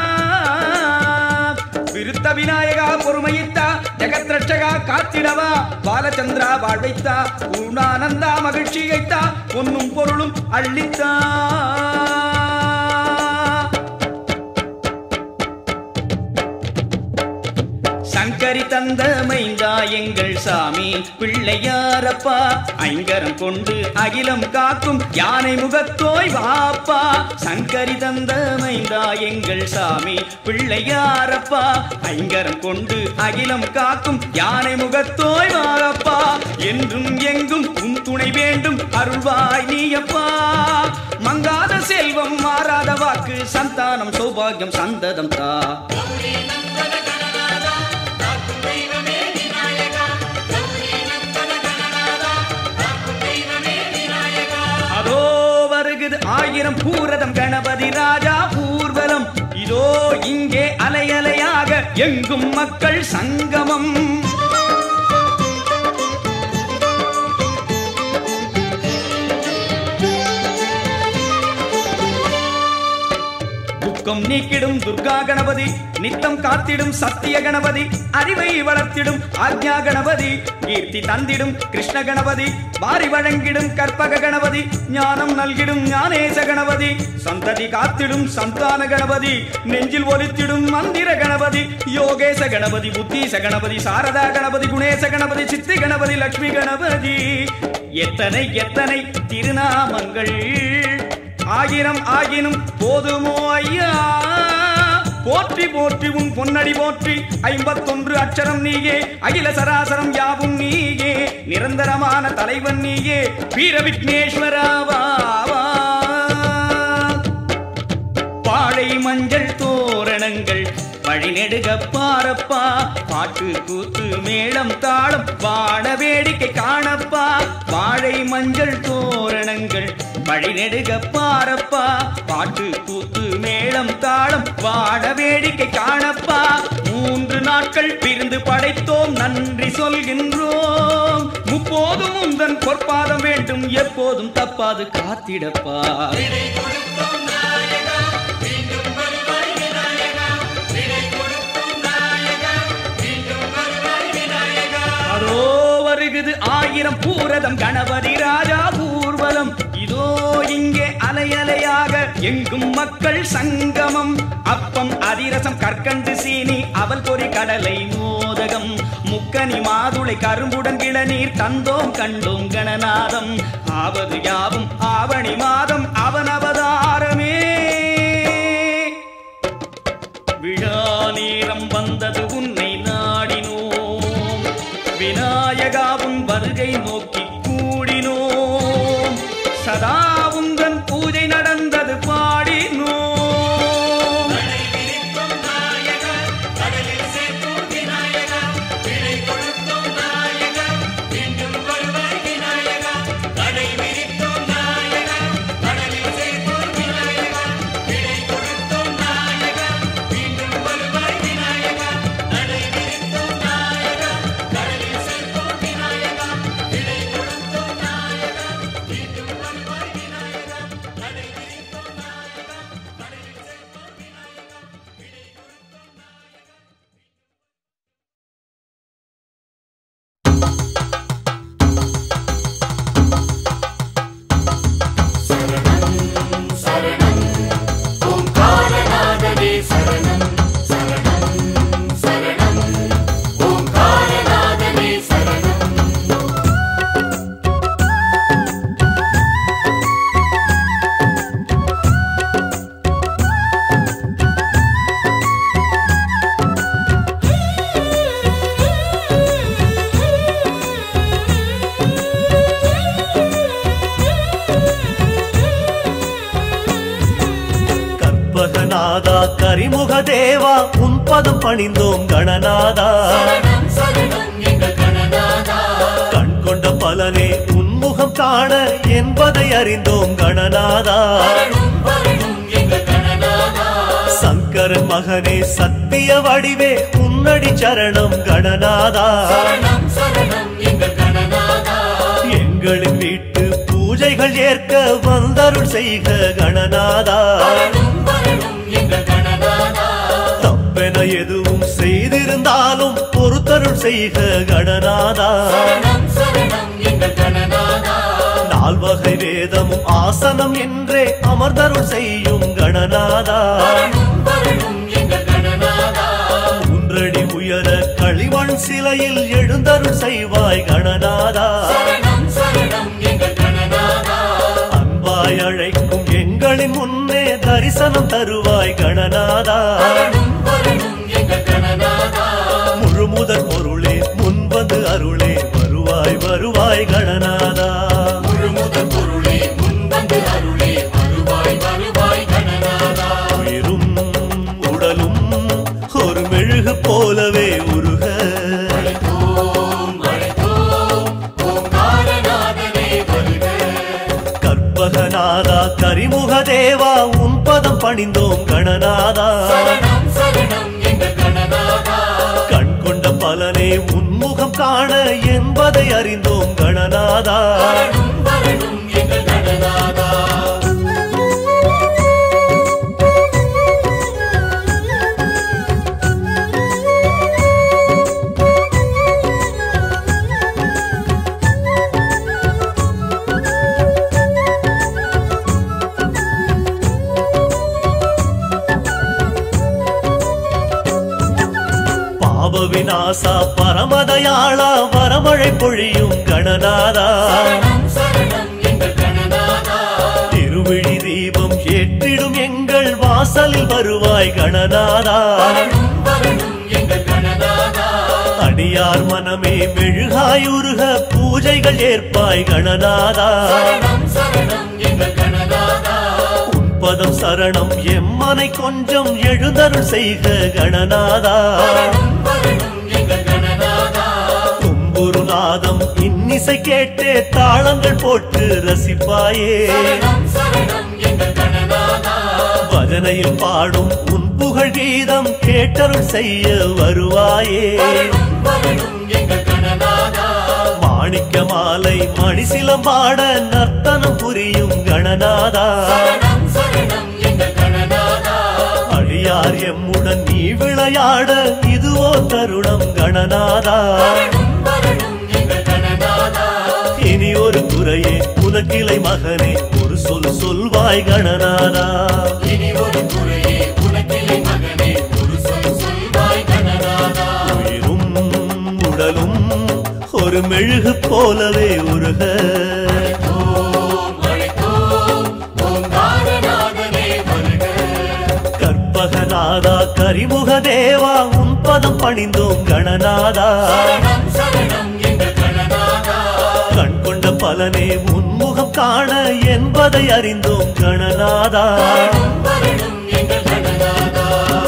விருத்த விநாயகா பொறுமையித்தா ஜெகத் ரட்சகா காத்திடவா பாலச்சந்திரா வாழ்வைத்தா பூர்ணானந்தா மகிழ்ச்சியைத்தா பொன்னும் பொருளும் அள்ளித்தா சங்கரி தந்த மைந்தா எங்கள் சாமி பிள்ளையாரப்பா ஐங்கரம் கொண்டு அகிலம் காக்கும் யானை முகத்தோய் வாப்பா சங்கரி தந்த மைந்தா எங்கள் சாமி பிள்ளையாரப்பா ஐங்கரம் கொண்டு அகிலம் காக்கும் யானை முகத்தோய் வாப்பா என்றும் எங்கும் உன் துணை வேண்டும் அருள்வாய் நீயப்பா மங்காத செல்வம் மாறாத வாக்கு சந்தானம் சௌபாகியம் சந்ததம் தா கௌரி நந்தன கணநாதா காக்கும் தெய்வமே விநாயகா கௌரி நந்தன கணநாதா காக்கும் தெய்வமே விநாயகா அதோ வருகுது ஆயிரம் பூரதம் கணபதி ராஜா ஊர்வலம் இதோ இங்கே அலையலையாக எங்கும் மக்கள் சங்கமம் துக்கம் நீக்கிடும் துர்கா கணபதி நித்தம் காத்திடும் சத்திய கணபதி அறிவை வளர்த்திடும் ஆக்ஞா கணபதி கீர்த்தி தந்திடும் கிருஷ்ண கணபதி வாரி வழங்கிடும் கற்பக கணபதி ஞானம் நல்கிடும் ஞானேச கணபதி சந்ததி காத்திடும் சந்தான கணபதி நெஞ்சில் ஒலித்திடும் மந்திர கணபதி யோகேச கணபதி புத்தீச கணபதி சாரதா கணபதி குணேச கணபதி சித்தி கணபதி லக்ஷ்மி கணபதி எத்தனை எத்தனை திருநாமங்கள் ஆயிரம் ஆகினும் போதுமோ ஐயா போற்றி போற்றி உன் பொன்னடி போற்றி ஐம்பத்தொன்று அச்சரம் நீயே அகில சராசரம் யாவும் நீயே நிரந்தரமான தலைவன் நீயே வீர விக்னேஸ்வராவா பாழை மஞ்சள் தோரணங்கள் வழிநெடுக பாரப்பா பாட்டு கூத்து மேளம் தாளம் வாட வேடிக்கை காணப்பா வாழை மஞ்சள் தோரணங்கள் வழிநெடுக பாரப்பா பாட்டு கூத்து மேளம் தாளம் வாட வேடிக்கை காணப்பா மூன்று நாட்கள் விருந்து படைத்தோம் நன்றி சொல்கின்றோம் முப்போதும் உந்தன் பொற்பாதம் வேண்டும் எப்போதும் தப்பாது காத்திடப்பா விடை கொடுத்தோம் நாயகா மீண்டும் வருவாய் விநாயகா விடை கொடுத்தோம் நாயகா மீண்டும் வருவாய் விநாயகா அதோ வருகுது ஆயிரம் பூரதம் கணபதி ராஜா ஊர்வலம் இதோ இங்கே அலையலையாக எங்கும் மக்கள் சங்கமம் அப்பம் அதிரசம் கற்கண்டு சீனி அவல் பொறி கடலை மோதகம் முக்கனி மாதுளை கரும்புடன் இளநீர் தந்தோம் கண்டோம் கணநாதம் ஆவது யாவும் ஆவணி மாதம் அவன் அவதாரமே விழா நேரம் வந்தது உன்னை நாடினோம் விநாயகாவும் வருகை நோக்கி கூடினோம் சதா உந்தன் பூஜை நடந்தது பாடினோம் கடை விரித்தோம் நாயகா கடலில் சேர்த்தோம் விநாயகா விடை கொடுத்தோம் நாயகா மீண்டும் வருவாய் விநாயகா கடை விரித்தோம் நாயகா கடலில் சேர்த்தோம் விநாயகா விடை கொடுத்தோம் நாயகா மீண்டும் வருவாய் விநாயகா தேவா உன் பதம் பணிந்தோம் கணநாதா சரணம் சரணம் எங்கள் கணநாதா கண் கொண்ட பலனே உன்முகம் காண என்பதை அறிந்தோம் கணநாதா வரணும் வரணும் எங்கள் கணநாதா சங்கரன் மகனே சத்திய வடிவே உன்னடி சரணம் கணநாதா சரணம் சரணம் எங்கள் கணநாதா எங்களின் வீட்டு பூஜைகள் ஏற்க வந்தருள் செய்க கணநாதா வரணும் வரணும் எங்கள் கணநாதா தப்பென எதுவும் செய்திருந்தாலும் பொறுத்தருள் செய்க கணநாதா சரணம் சரணம் எங்கள் கணநாதா நால்வகை வேதமும் ஆசனம் என்றே அமர்ந்தருள் செய்யும் கணநாதா வரணும் வரணும் எங்கள் கணநாதா மூன்றடி உயர களிமண் சிலையில் எழுந்தருள் செய்வாய் கணநாதா சரணம் சரணம் எங்கள் கணநாதா அன்பாய் அழைக்கும் எங்களின் முன்னே தரிசனம் தருவாய் கணநாதா வரணும் வரணும் எங்கள் கணநாதா முழுமுதற் பொருளே முன்வந்து அருளே வருவாய் வருவாய் கணநாதா முழுமுதற் பொருளே முன்வந்து அருளே வருவாய் வருவாய் கணநாதா உயிரும் உடலும் ஒரு மெழுகு போலவே உருக ஓம் அழைத்தோம் ஓங்காரநாதனே வருக கற்பகநாதா கரிமுக தேவா உன் பதம் பணிந்தோம் கணநாதா சரணம் சரணம் எங்கள் கணநாதா கண் கொண்ட பலனே உன்முகம் காண என்பதை அறிந்தோம் கணநாதா வரணும் வரணும் எங்கள் கணநாதா பாவ விநாசா பரமதயாளா வரமழை பொழியும் கணநாதா சரணம் சரணம் எங்கள் கணநாதா திருவிழி தீபம் ஏற்றிடும் எங்கள் வாசலில் வருவாய் கணநாதா வரணும் வரணும் எங்கள் கணநாதா அடியார் மனமே மெழுகாயுருக பூஜைகள் ஏற்பாய் கணநாதா சரணம் சரணம் எங்கள் கணநாதா உன்பதம் சரணம் எம்மனை கொஞ்சம் எழுந்தருள் செய்க கணநாதா வரணும் வரணும் எங்கள் கணநாதா தும்புரு நாதம் இன்னிசை கேட்டே தாளங்கள் போட்டு ரசிப்பாயே சரணம் சரணம் எங்கள் கணநாதா பஜனையில் பாடும் உன் புகழ் கீதம் கேட்டருள் செய்ய வருவாயே வரணும் வரணும் எங்கள் கணநாதா மாணிக்க மாலை மணிசிலம்பாட நர்த்தனம் புரியும் கணநாதா சரணம் சரணம் எங்கள் கணநாதா அடியார் எம்முடன் நீ விளையாட இதுவோ தருணம் கணநாதா வரணும் வரணும் எங்கள் கணநாதா இனி ஒரு குறையே உனக்கிளை மகனே ஒரு சொல் சொல்வாய் கணநாதா இனி ஒரு குறையே உனக்கில்லை மகனே ஒரு சொல் சொல்வாய் கணநாதா உயிரும் உடலும் ஒரு மெழுகு போலவே உருக ஓம் அழைத்தோம் ஓங்காரநாதனே வருக கற்பகநாதா கரிமுக தேவா உன் பதம் பணிந்தோம் கணநாதா சரணம் சரணம் எங்கள் கணநாதா கண் கொண்ட பலனே முன்முகம் காண என்பதை அறிந்தோம் கணநாதா வரணும் வரணும் எங்கள் கணநாதா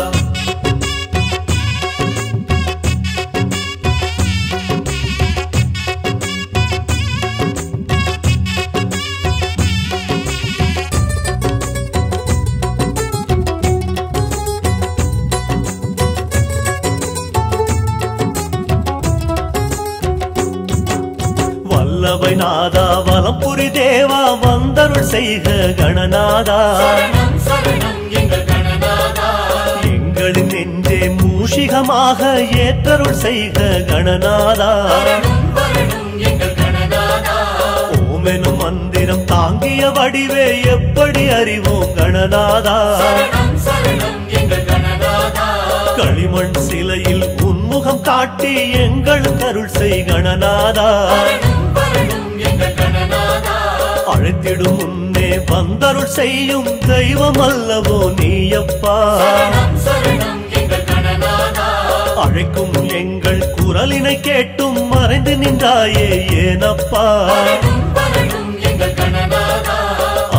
வல்லவை நாதா வலம்புரி தேவா வந்தருள் செய்க கணநாதா சரணம் சரணம் எங்கள் கணநாதா எங்களின் நெஞ்சே மூஷிகமாக ஏற்றருள் செய்க கணநாதா வரணும் வரணும் எங்கள் கணநாதா ஓமெனும் மந்திரம் தாங்கிய வடிவே எப்படி அறிவோம் கணநாதா சரணம் சரணம் எங்கள் கணநாதா களிமண் சிலையில் உன்முகம் காட்டி எங்களுக்கு அருள் செய் கணநாதா வரணும் வரணும் எங்கள் கணநாதா அழைத்திடும் முன்னே வந்தருள் செய்யும் தெய்வம் அல்லவோ நீயப்பா சரணம் சரணம் எங்கள் கணநாதா அழைக்கும் எங்கள் குரலினை கேட்டும் மறைந்து நின்றாயே ஏனப்பா வரணும் வரணும் எங்கள் கணநாதா அன்புடன்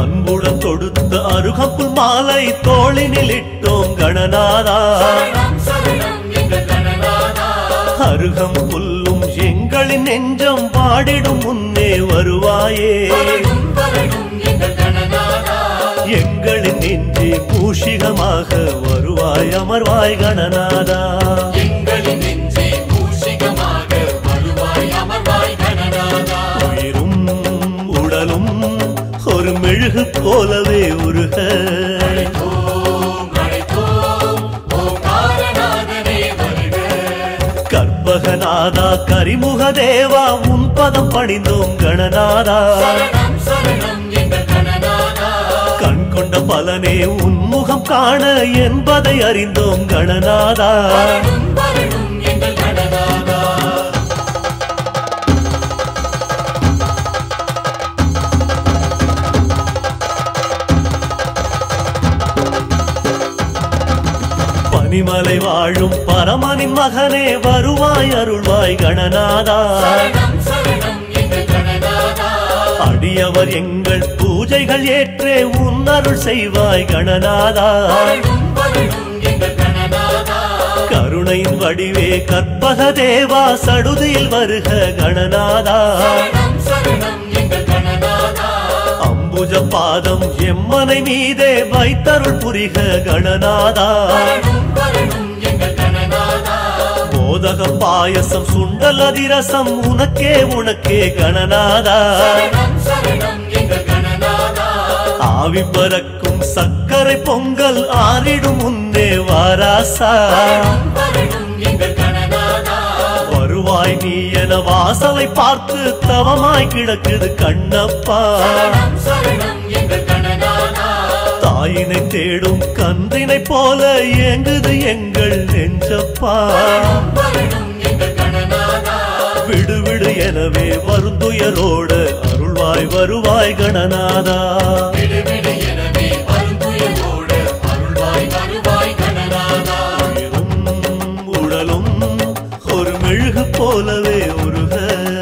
அன்புடன் தொடுத்த அருகப்புல் மாலை தோளினில் இட்டோம் கணநாதா சரணம் சரணம் எங்கள் கணநாதா அருகம் புல்லும் எங்களின் நெஞ்சம் பாடிடும் முன்னே வருவாயே வரணும் வரணும் எங்கள் கணநாதா எங்களின் நெஞ்சே மூஷிகமாக வருவாய் அமர்வாய் கணநாதா எங்களின் நெஞ்சே மூஷிகமாக வருவாய் அமர்வாய் கணநாதா உயிரும் உடலும் ஒரு மெழுகு போலவே உருக ஓம் அழைத்தோம் ஓம் காரணாதனே வருக கற்பகநாதா கரிமுக தேவா உன் பதம் பணிந்தோம் கணநாதா சரணம் சரணம் எங்கள் கணநாதா கண் கொண்ட பலனே உன்முகம் காண என்பதை அறிந்தோம் கணநாதா வரணும் வரணும் எங்கள் கணநாதா பனிமலை வாழும் பரமனின் மகனே வருவாய் அருள்வாய் கணநாதா சரணம் சரணம் எங்கள் கணநாதா அடியவர் எங்கள் பூஜைகள் ஏற்றே உன் அருள் செய்வாய் கணநாதா வரணும் வரணும் எங்கள் கணநாதா கருணையின் வடிவே கற்பக தேவா சடுதியில் வருக கணநாதா சரணம் சரணம் எங்கள் கணநாதா அம்புஜ பாதம் எம்மனை மீதே வைத்தருள் புரிக கணநாதா வரணும் வரணும் எங்கள் கணநாதா மோதக பாயசம் சுண்டல் அதிரசம் உனக்கே உனக்கே கணநாதா சரணம் சரணம் எங்கள் கணநாதா ஆவி பறக்கும் சர்க்கரை பொங்கல் ஆறிடும் முன்னே வாராசா வரணும் வரணும் எங்கள் கணநாதா வருவாய் நீ என வாசலை பார்த்து தவமாய் கிடக்குது கண்ணப்பா சரணம் சரணம் எங்கள் கணநாதா தாயினை தேடும் கன்றினை போல ஏங்குது எங்கள் நெஞ்சப்பா வரணும் வரணும் எங்கள் கணநாதா விடு விடு எனவே வருந்துயரோடு அருள்வாய் வருவாய் கணநாதா விடு விடு எனவே வருந்துயரோடு அருள்வாய் வருவாய் கணநாதா உயிரும் உடலும் ஒரு மெழுகு போலவே உருக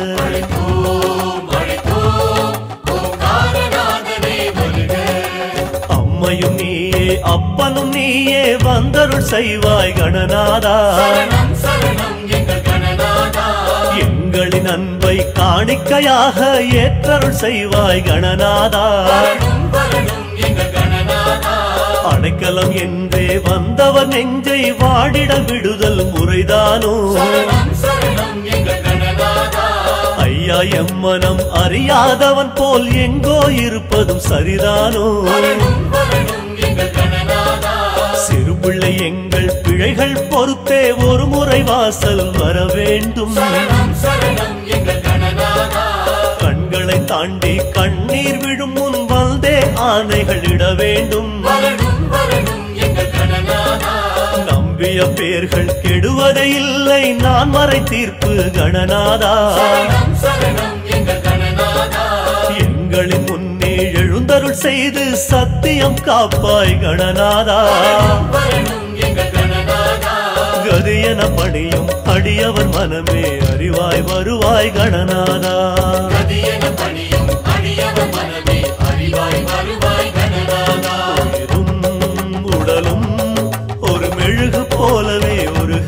அழைத்தோம் அழைத்தோம் ஓம் காரணாதனே வருக அம்மையும் நீயே அப்பனும் நீயே வந்தருள் செய்வாய் கணநாதா சரணம் சரணம் எங்கள் கணநாதா எங்களின் அன்பை காணிக்கையாக ஏற்றருள் செய்வாய் கணநாதா வரணும் வரணும் எங்கள் கணநாதா அடைக்கலம் என்றே வந்தவர் நெஞ்சை வாடிட விடுதல் முறைதானோ சரணம் சரணம் எங்கள் கணநாதா ஐயா எம்மனம் அறியாதவன் போல் எங்கோ இருப்பதும் சரிதானோ வரணும் வரணும் எங்கள் கணநாதா சிறுபிள்ளை எங்கள் பிழைகள் பொறுத்தே ஒரு முறை வாசல் வர வேண்டும் சரணம் சரணம் எங்கள் கணநாதா கண்களை தாண்டி கண்ணீர் விடும் முன் வந்தே ஆணைகள் இட வேண்டும் வரணும் வரணும் எங்கள் கணநாதா நம்பிய பேர்கள் கெடுவதே இல்லை நான் மறை தீர்ப்பு கணநாதா சரணம் சரணம் எங்கள் கணநாதா எங்களின் முன்னே எழுந்தருள் செய்து சத்தியம் காப்பாய் கணநாதா வரணும் எங்கள் கணநாதா கதியன பணியும் அடியவர் மனமே அறிவாய் வருவாய் கணநாதா கதியன பணியும் அடியவர் மனமே அறிவாய் வருவாய் கணநாதா உயிரும் உடலும் ஒரு மெழுகு போலவே உருக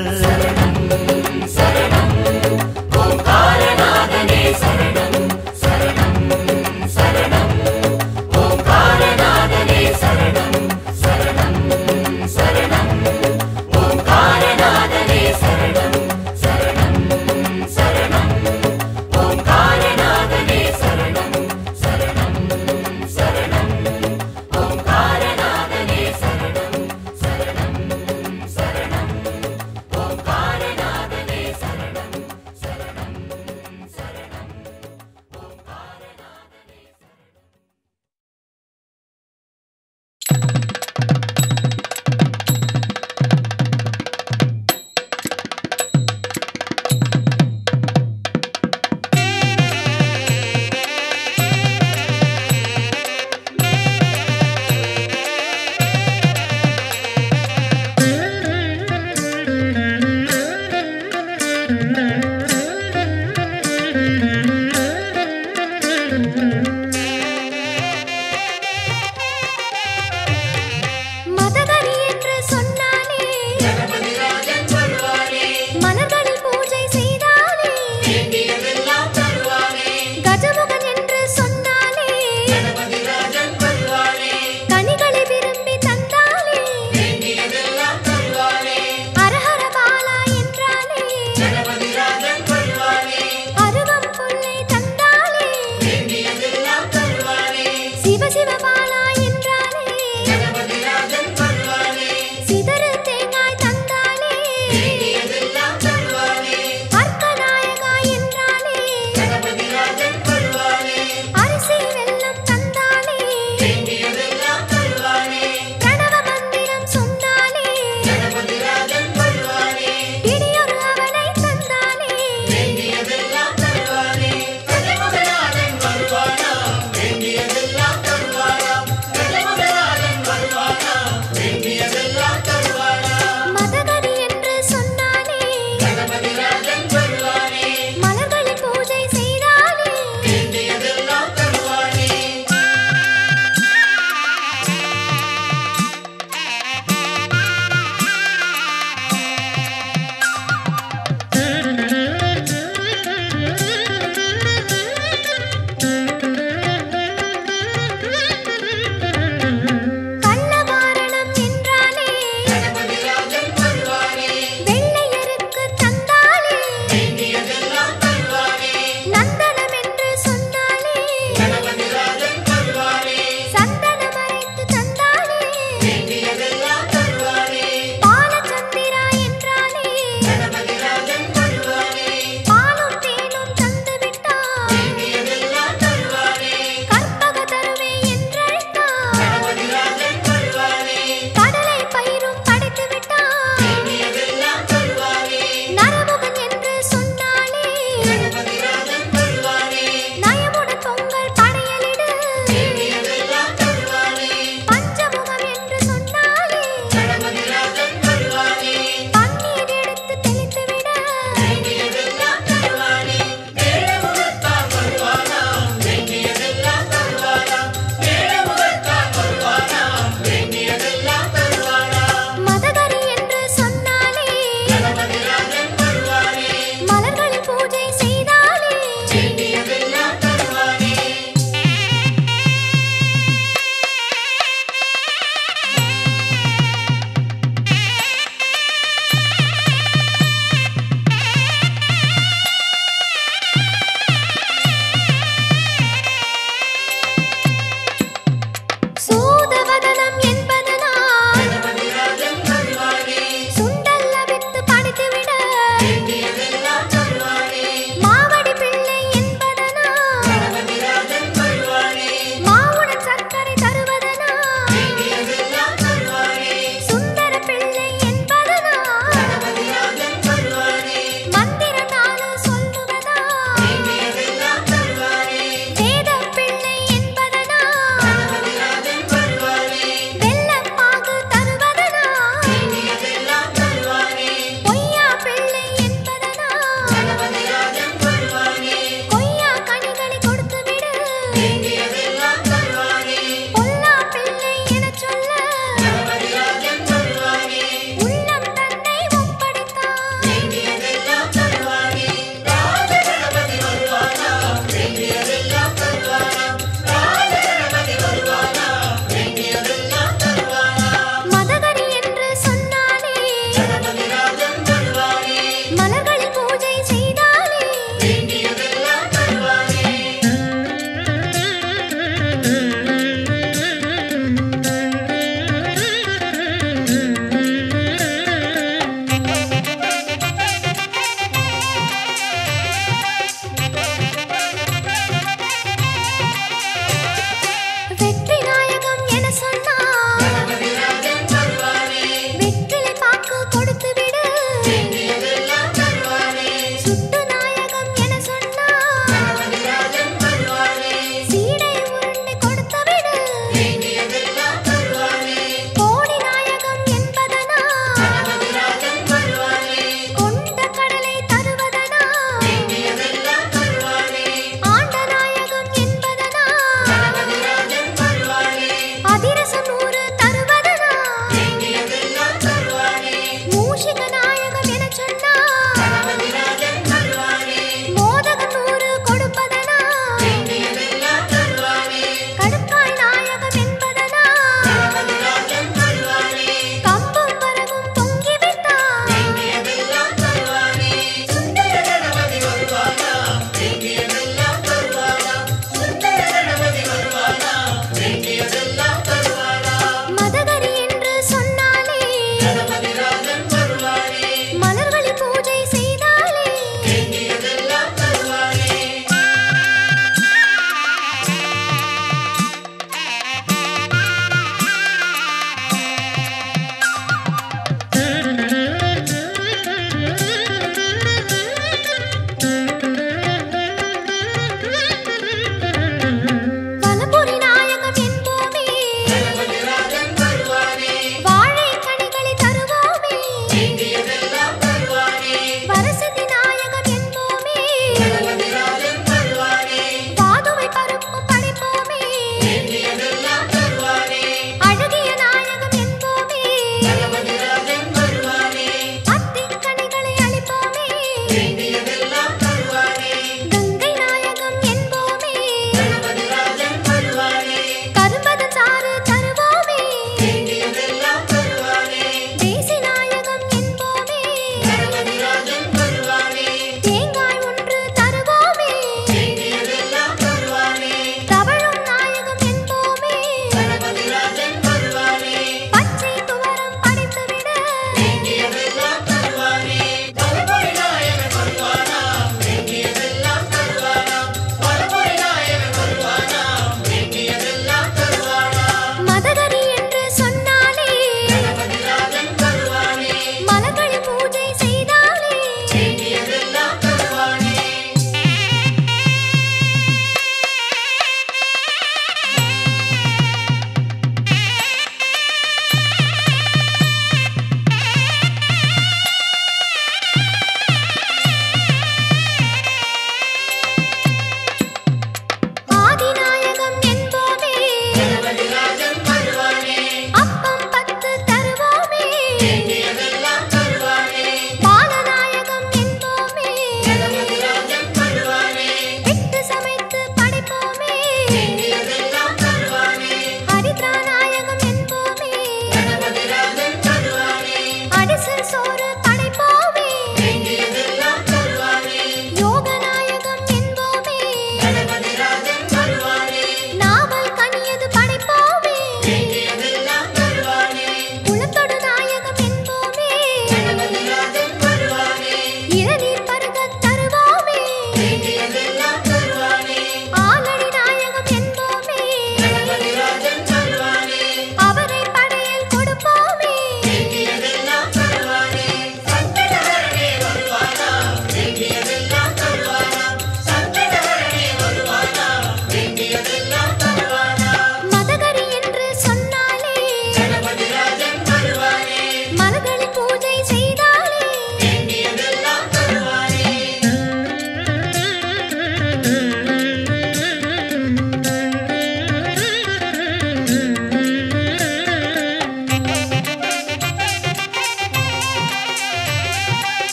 சரணம் ஓம் காரணாதனே சரணம் சரணம் சரணம் ஓம் காரணாதனே சரணம் சரணம் சரணம் ஓம் காரணாதனே சரணம் சரணம் சரணம் ஓம் காரணாதனே சரணம் சரணம் சரணம்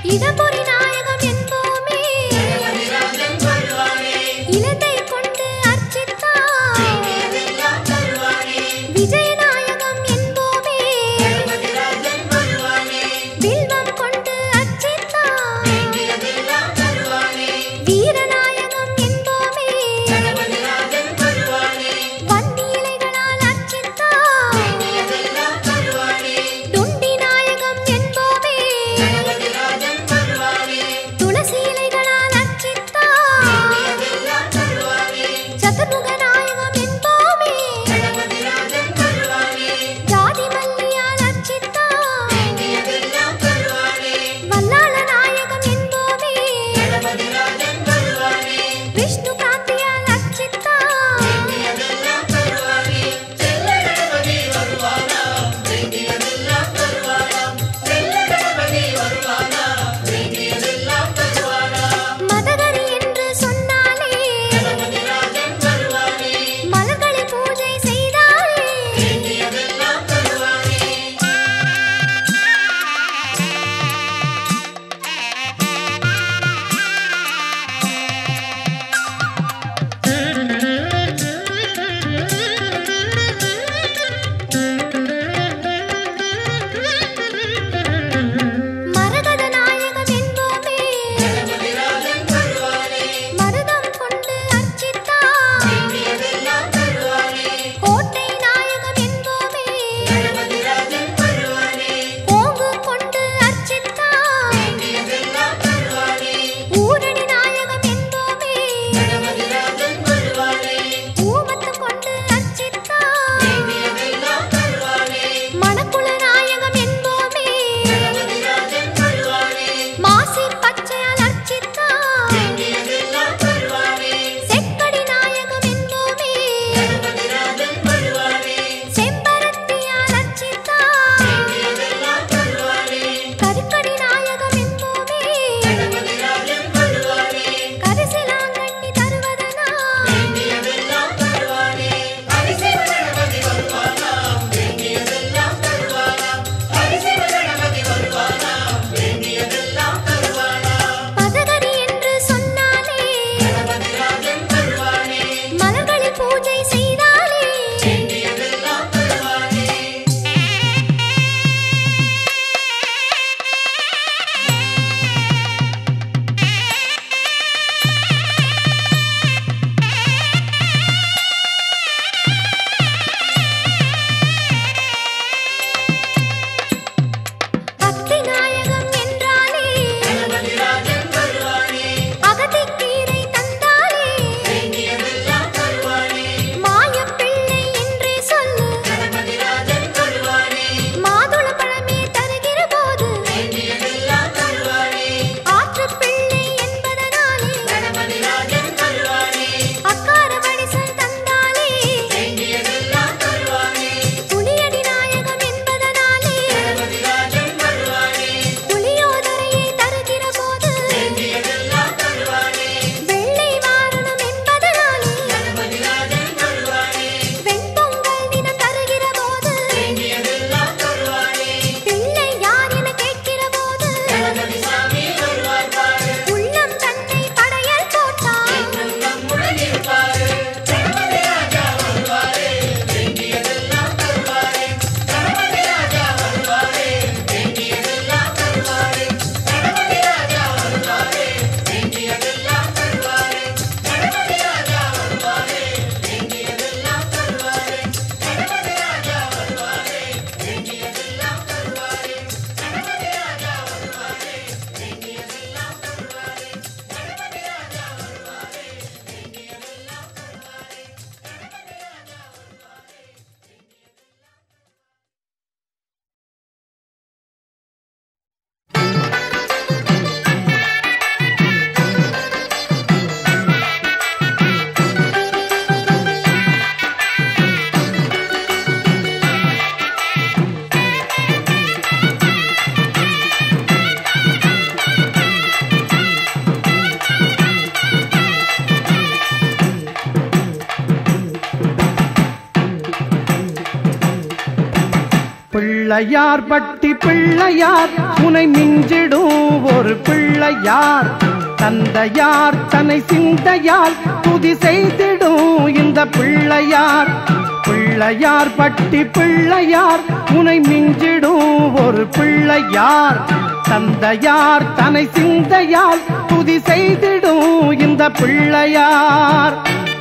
இடம்பொறி நாயகம் என்போமே கணபதிராஜன் வருவானே இலந்தை கொண்டு அர்ச்சித்தார் வேண்டியதெல்லாம் தருவானே விஜயநாயகம் என்போமே கணபதிராஜன் வருவானே வில்வம் கொண்டு அர்ச்சித்தார் வேண்டியதெல்லாம் தருவானே வீரநாயகம் என்போமே கணபதிராஜன் வருவானே வந்தி இலைகளால் அர்ச்சித்தார் வேண்டியதெல்லாம் தருவானே துண்டி நாயகம் என்போமே கணபதிராஜன் வருவானே பிள்ளையார் பட்டி பிள்ளையார் உனை மிஞ்சிடும் ஒரு பிள்ளையார் தந்தையார் தன்னை சிந்தையால் துதி செய்திடும் இந்த பிள்ளையார் பிள்ளையார் பட்டி பிள்ளையார் உனை மிஞ்சிடும் ஒரு பிள்ளையார் தந்தையார் தன்னை சிந்தையால் துதி செய்திடும் இந்த பிள்ளையார்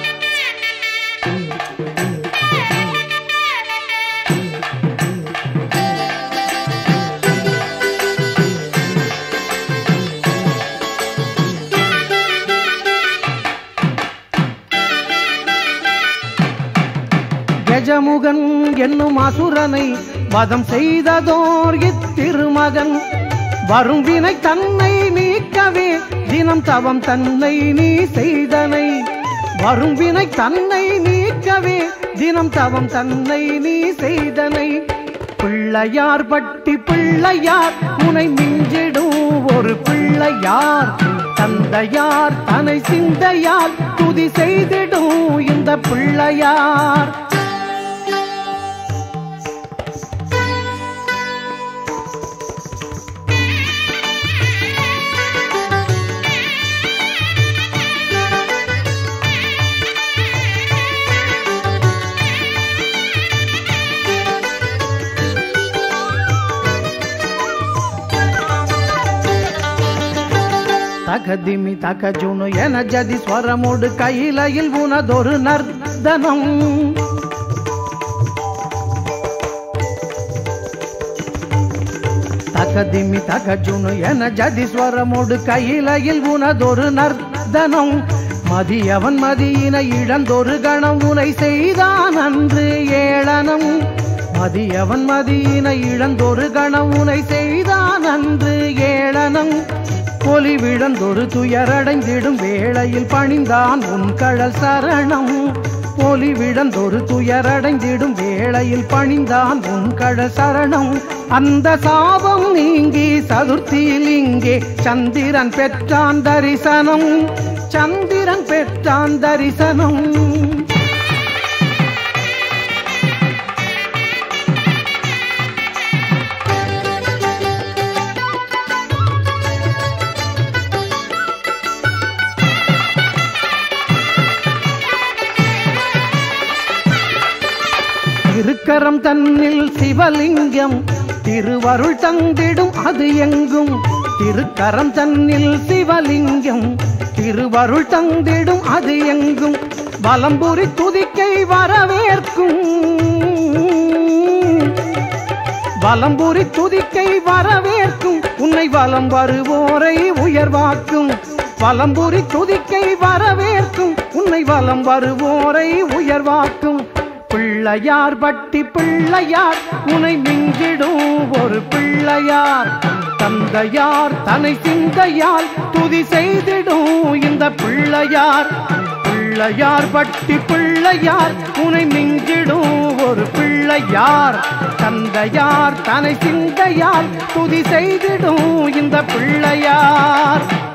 கஜமுகன் என்னும் அசுரனை வதம் செய்ததோர் இத்திருமகன் வரும் வினை தன்னை நீக்கவே தினம் தவம் தன்னை நீ செய்தனை வரும் வினை தன்னை நீக்கவே தினம் தவம் தன்னை நீ செய்தனை பிள்ளையார் பட்டி பிள்ளையார் உனை மிஞ்சிடும் ஒரு பிள்ளையார் தந்தையார் தனை சிந்தையால் துதி செய்திடும் இந்த பிள்ளையார் தகதிமி தகஜுனு என ஜதி ஸ்வரமோடு கையிலையில் உனதொரு நர்தனம் தகதிமி தகஜுனு என ஜதி ஸ்வரமோடு கையிலையில் உனதொரு நர்தனம் மதியவன் மதியின இழந்தொரு கணம் உனை செய்தான் அன்று ஏளனம் மதியவன் மதியின இழந்தொரு கணம் உனை செய்தான் அன்று ஏளனம் பொலி விழந்தொரு துயரடைந்திடும் வேளையில் பணிந்தான் உன் கழல் சரணம் பொலி விழந்தொரு துயரடைந்திடும் வேளையில் பணிந்தான் உன் கழல் சரணம் அந்த சாபம் நீங்கி சதுர்த்தியில் இங்கே சந்திரன் பெற்றான் தரிசனம் சந்திரன் பெற்றான் தரிசனம் திருக்கரம் தன்னில் சிவலிங்கம் திருவருள் தந்திடும் அது எங்கும் திருக்கரம் தன்னில் சிவலிங்கம் திருவருள் தந்திடும் அது எங்கும் வலம்புரி துதிக்கை வரவேற்கும் வலம்புரி துதிக்கை வரவேற்கும் உன்னை வலம் வருவோரை உயர்வாக்கும் வலம்புரி துதிக்கை வரவேற்கும் உன்னை வலம் வருவோரை உயர்வாக்கும் பிள்ளையார் பட்டி பிள்ளையார் உனை மிஞ்சிடும் ஒரு பிள்ளையார் தந்தையார் தனை சிந்தையால் துதி செய்திடும் இந்த பிள்ளையார் பிள்ளையார் பட்டி பிள்ளையார் உனை மிஞ்சிடும் ஒரு பிள்ளையார் தந்தையார் தனை சிந்தையால் துதி செய்திடும் இந்த பிள்ளையார்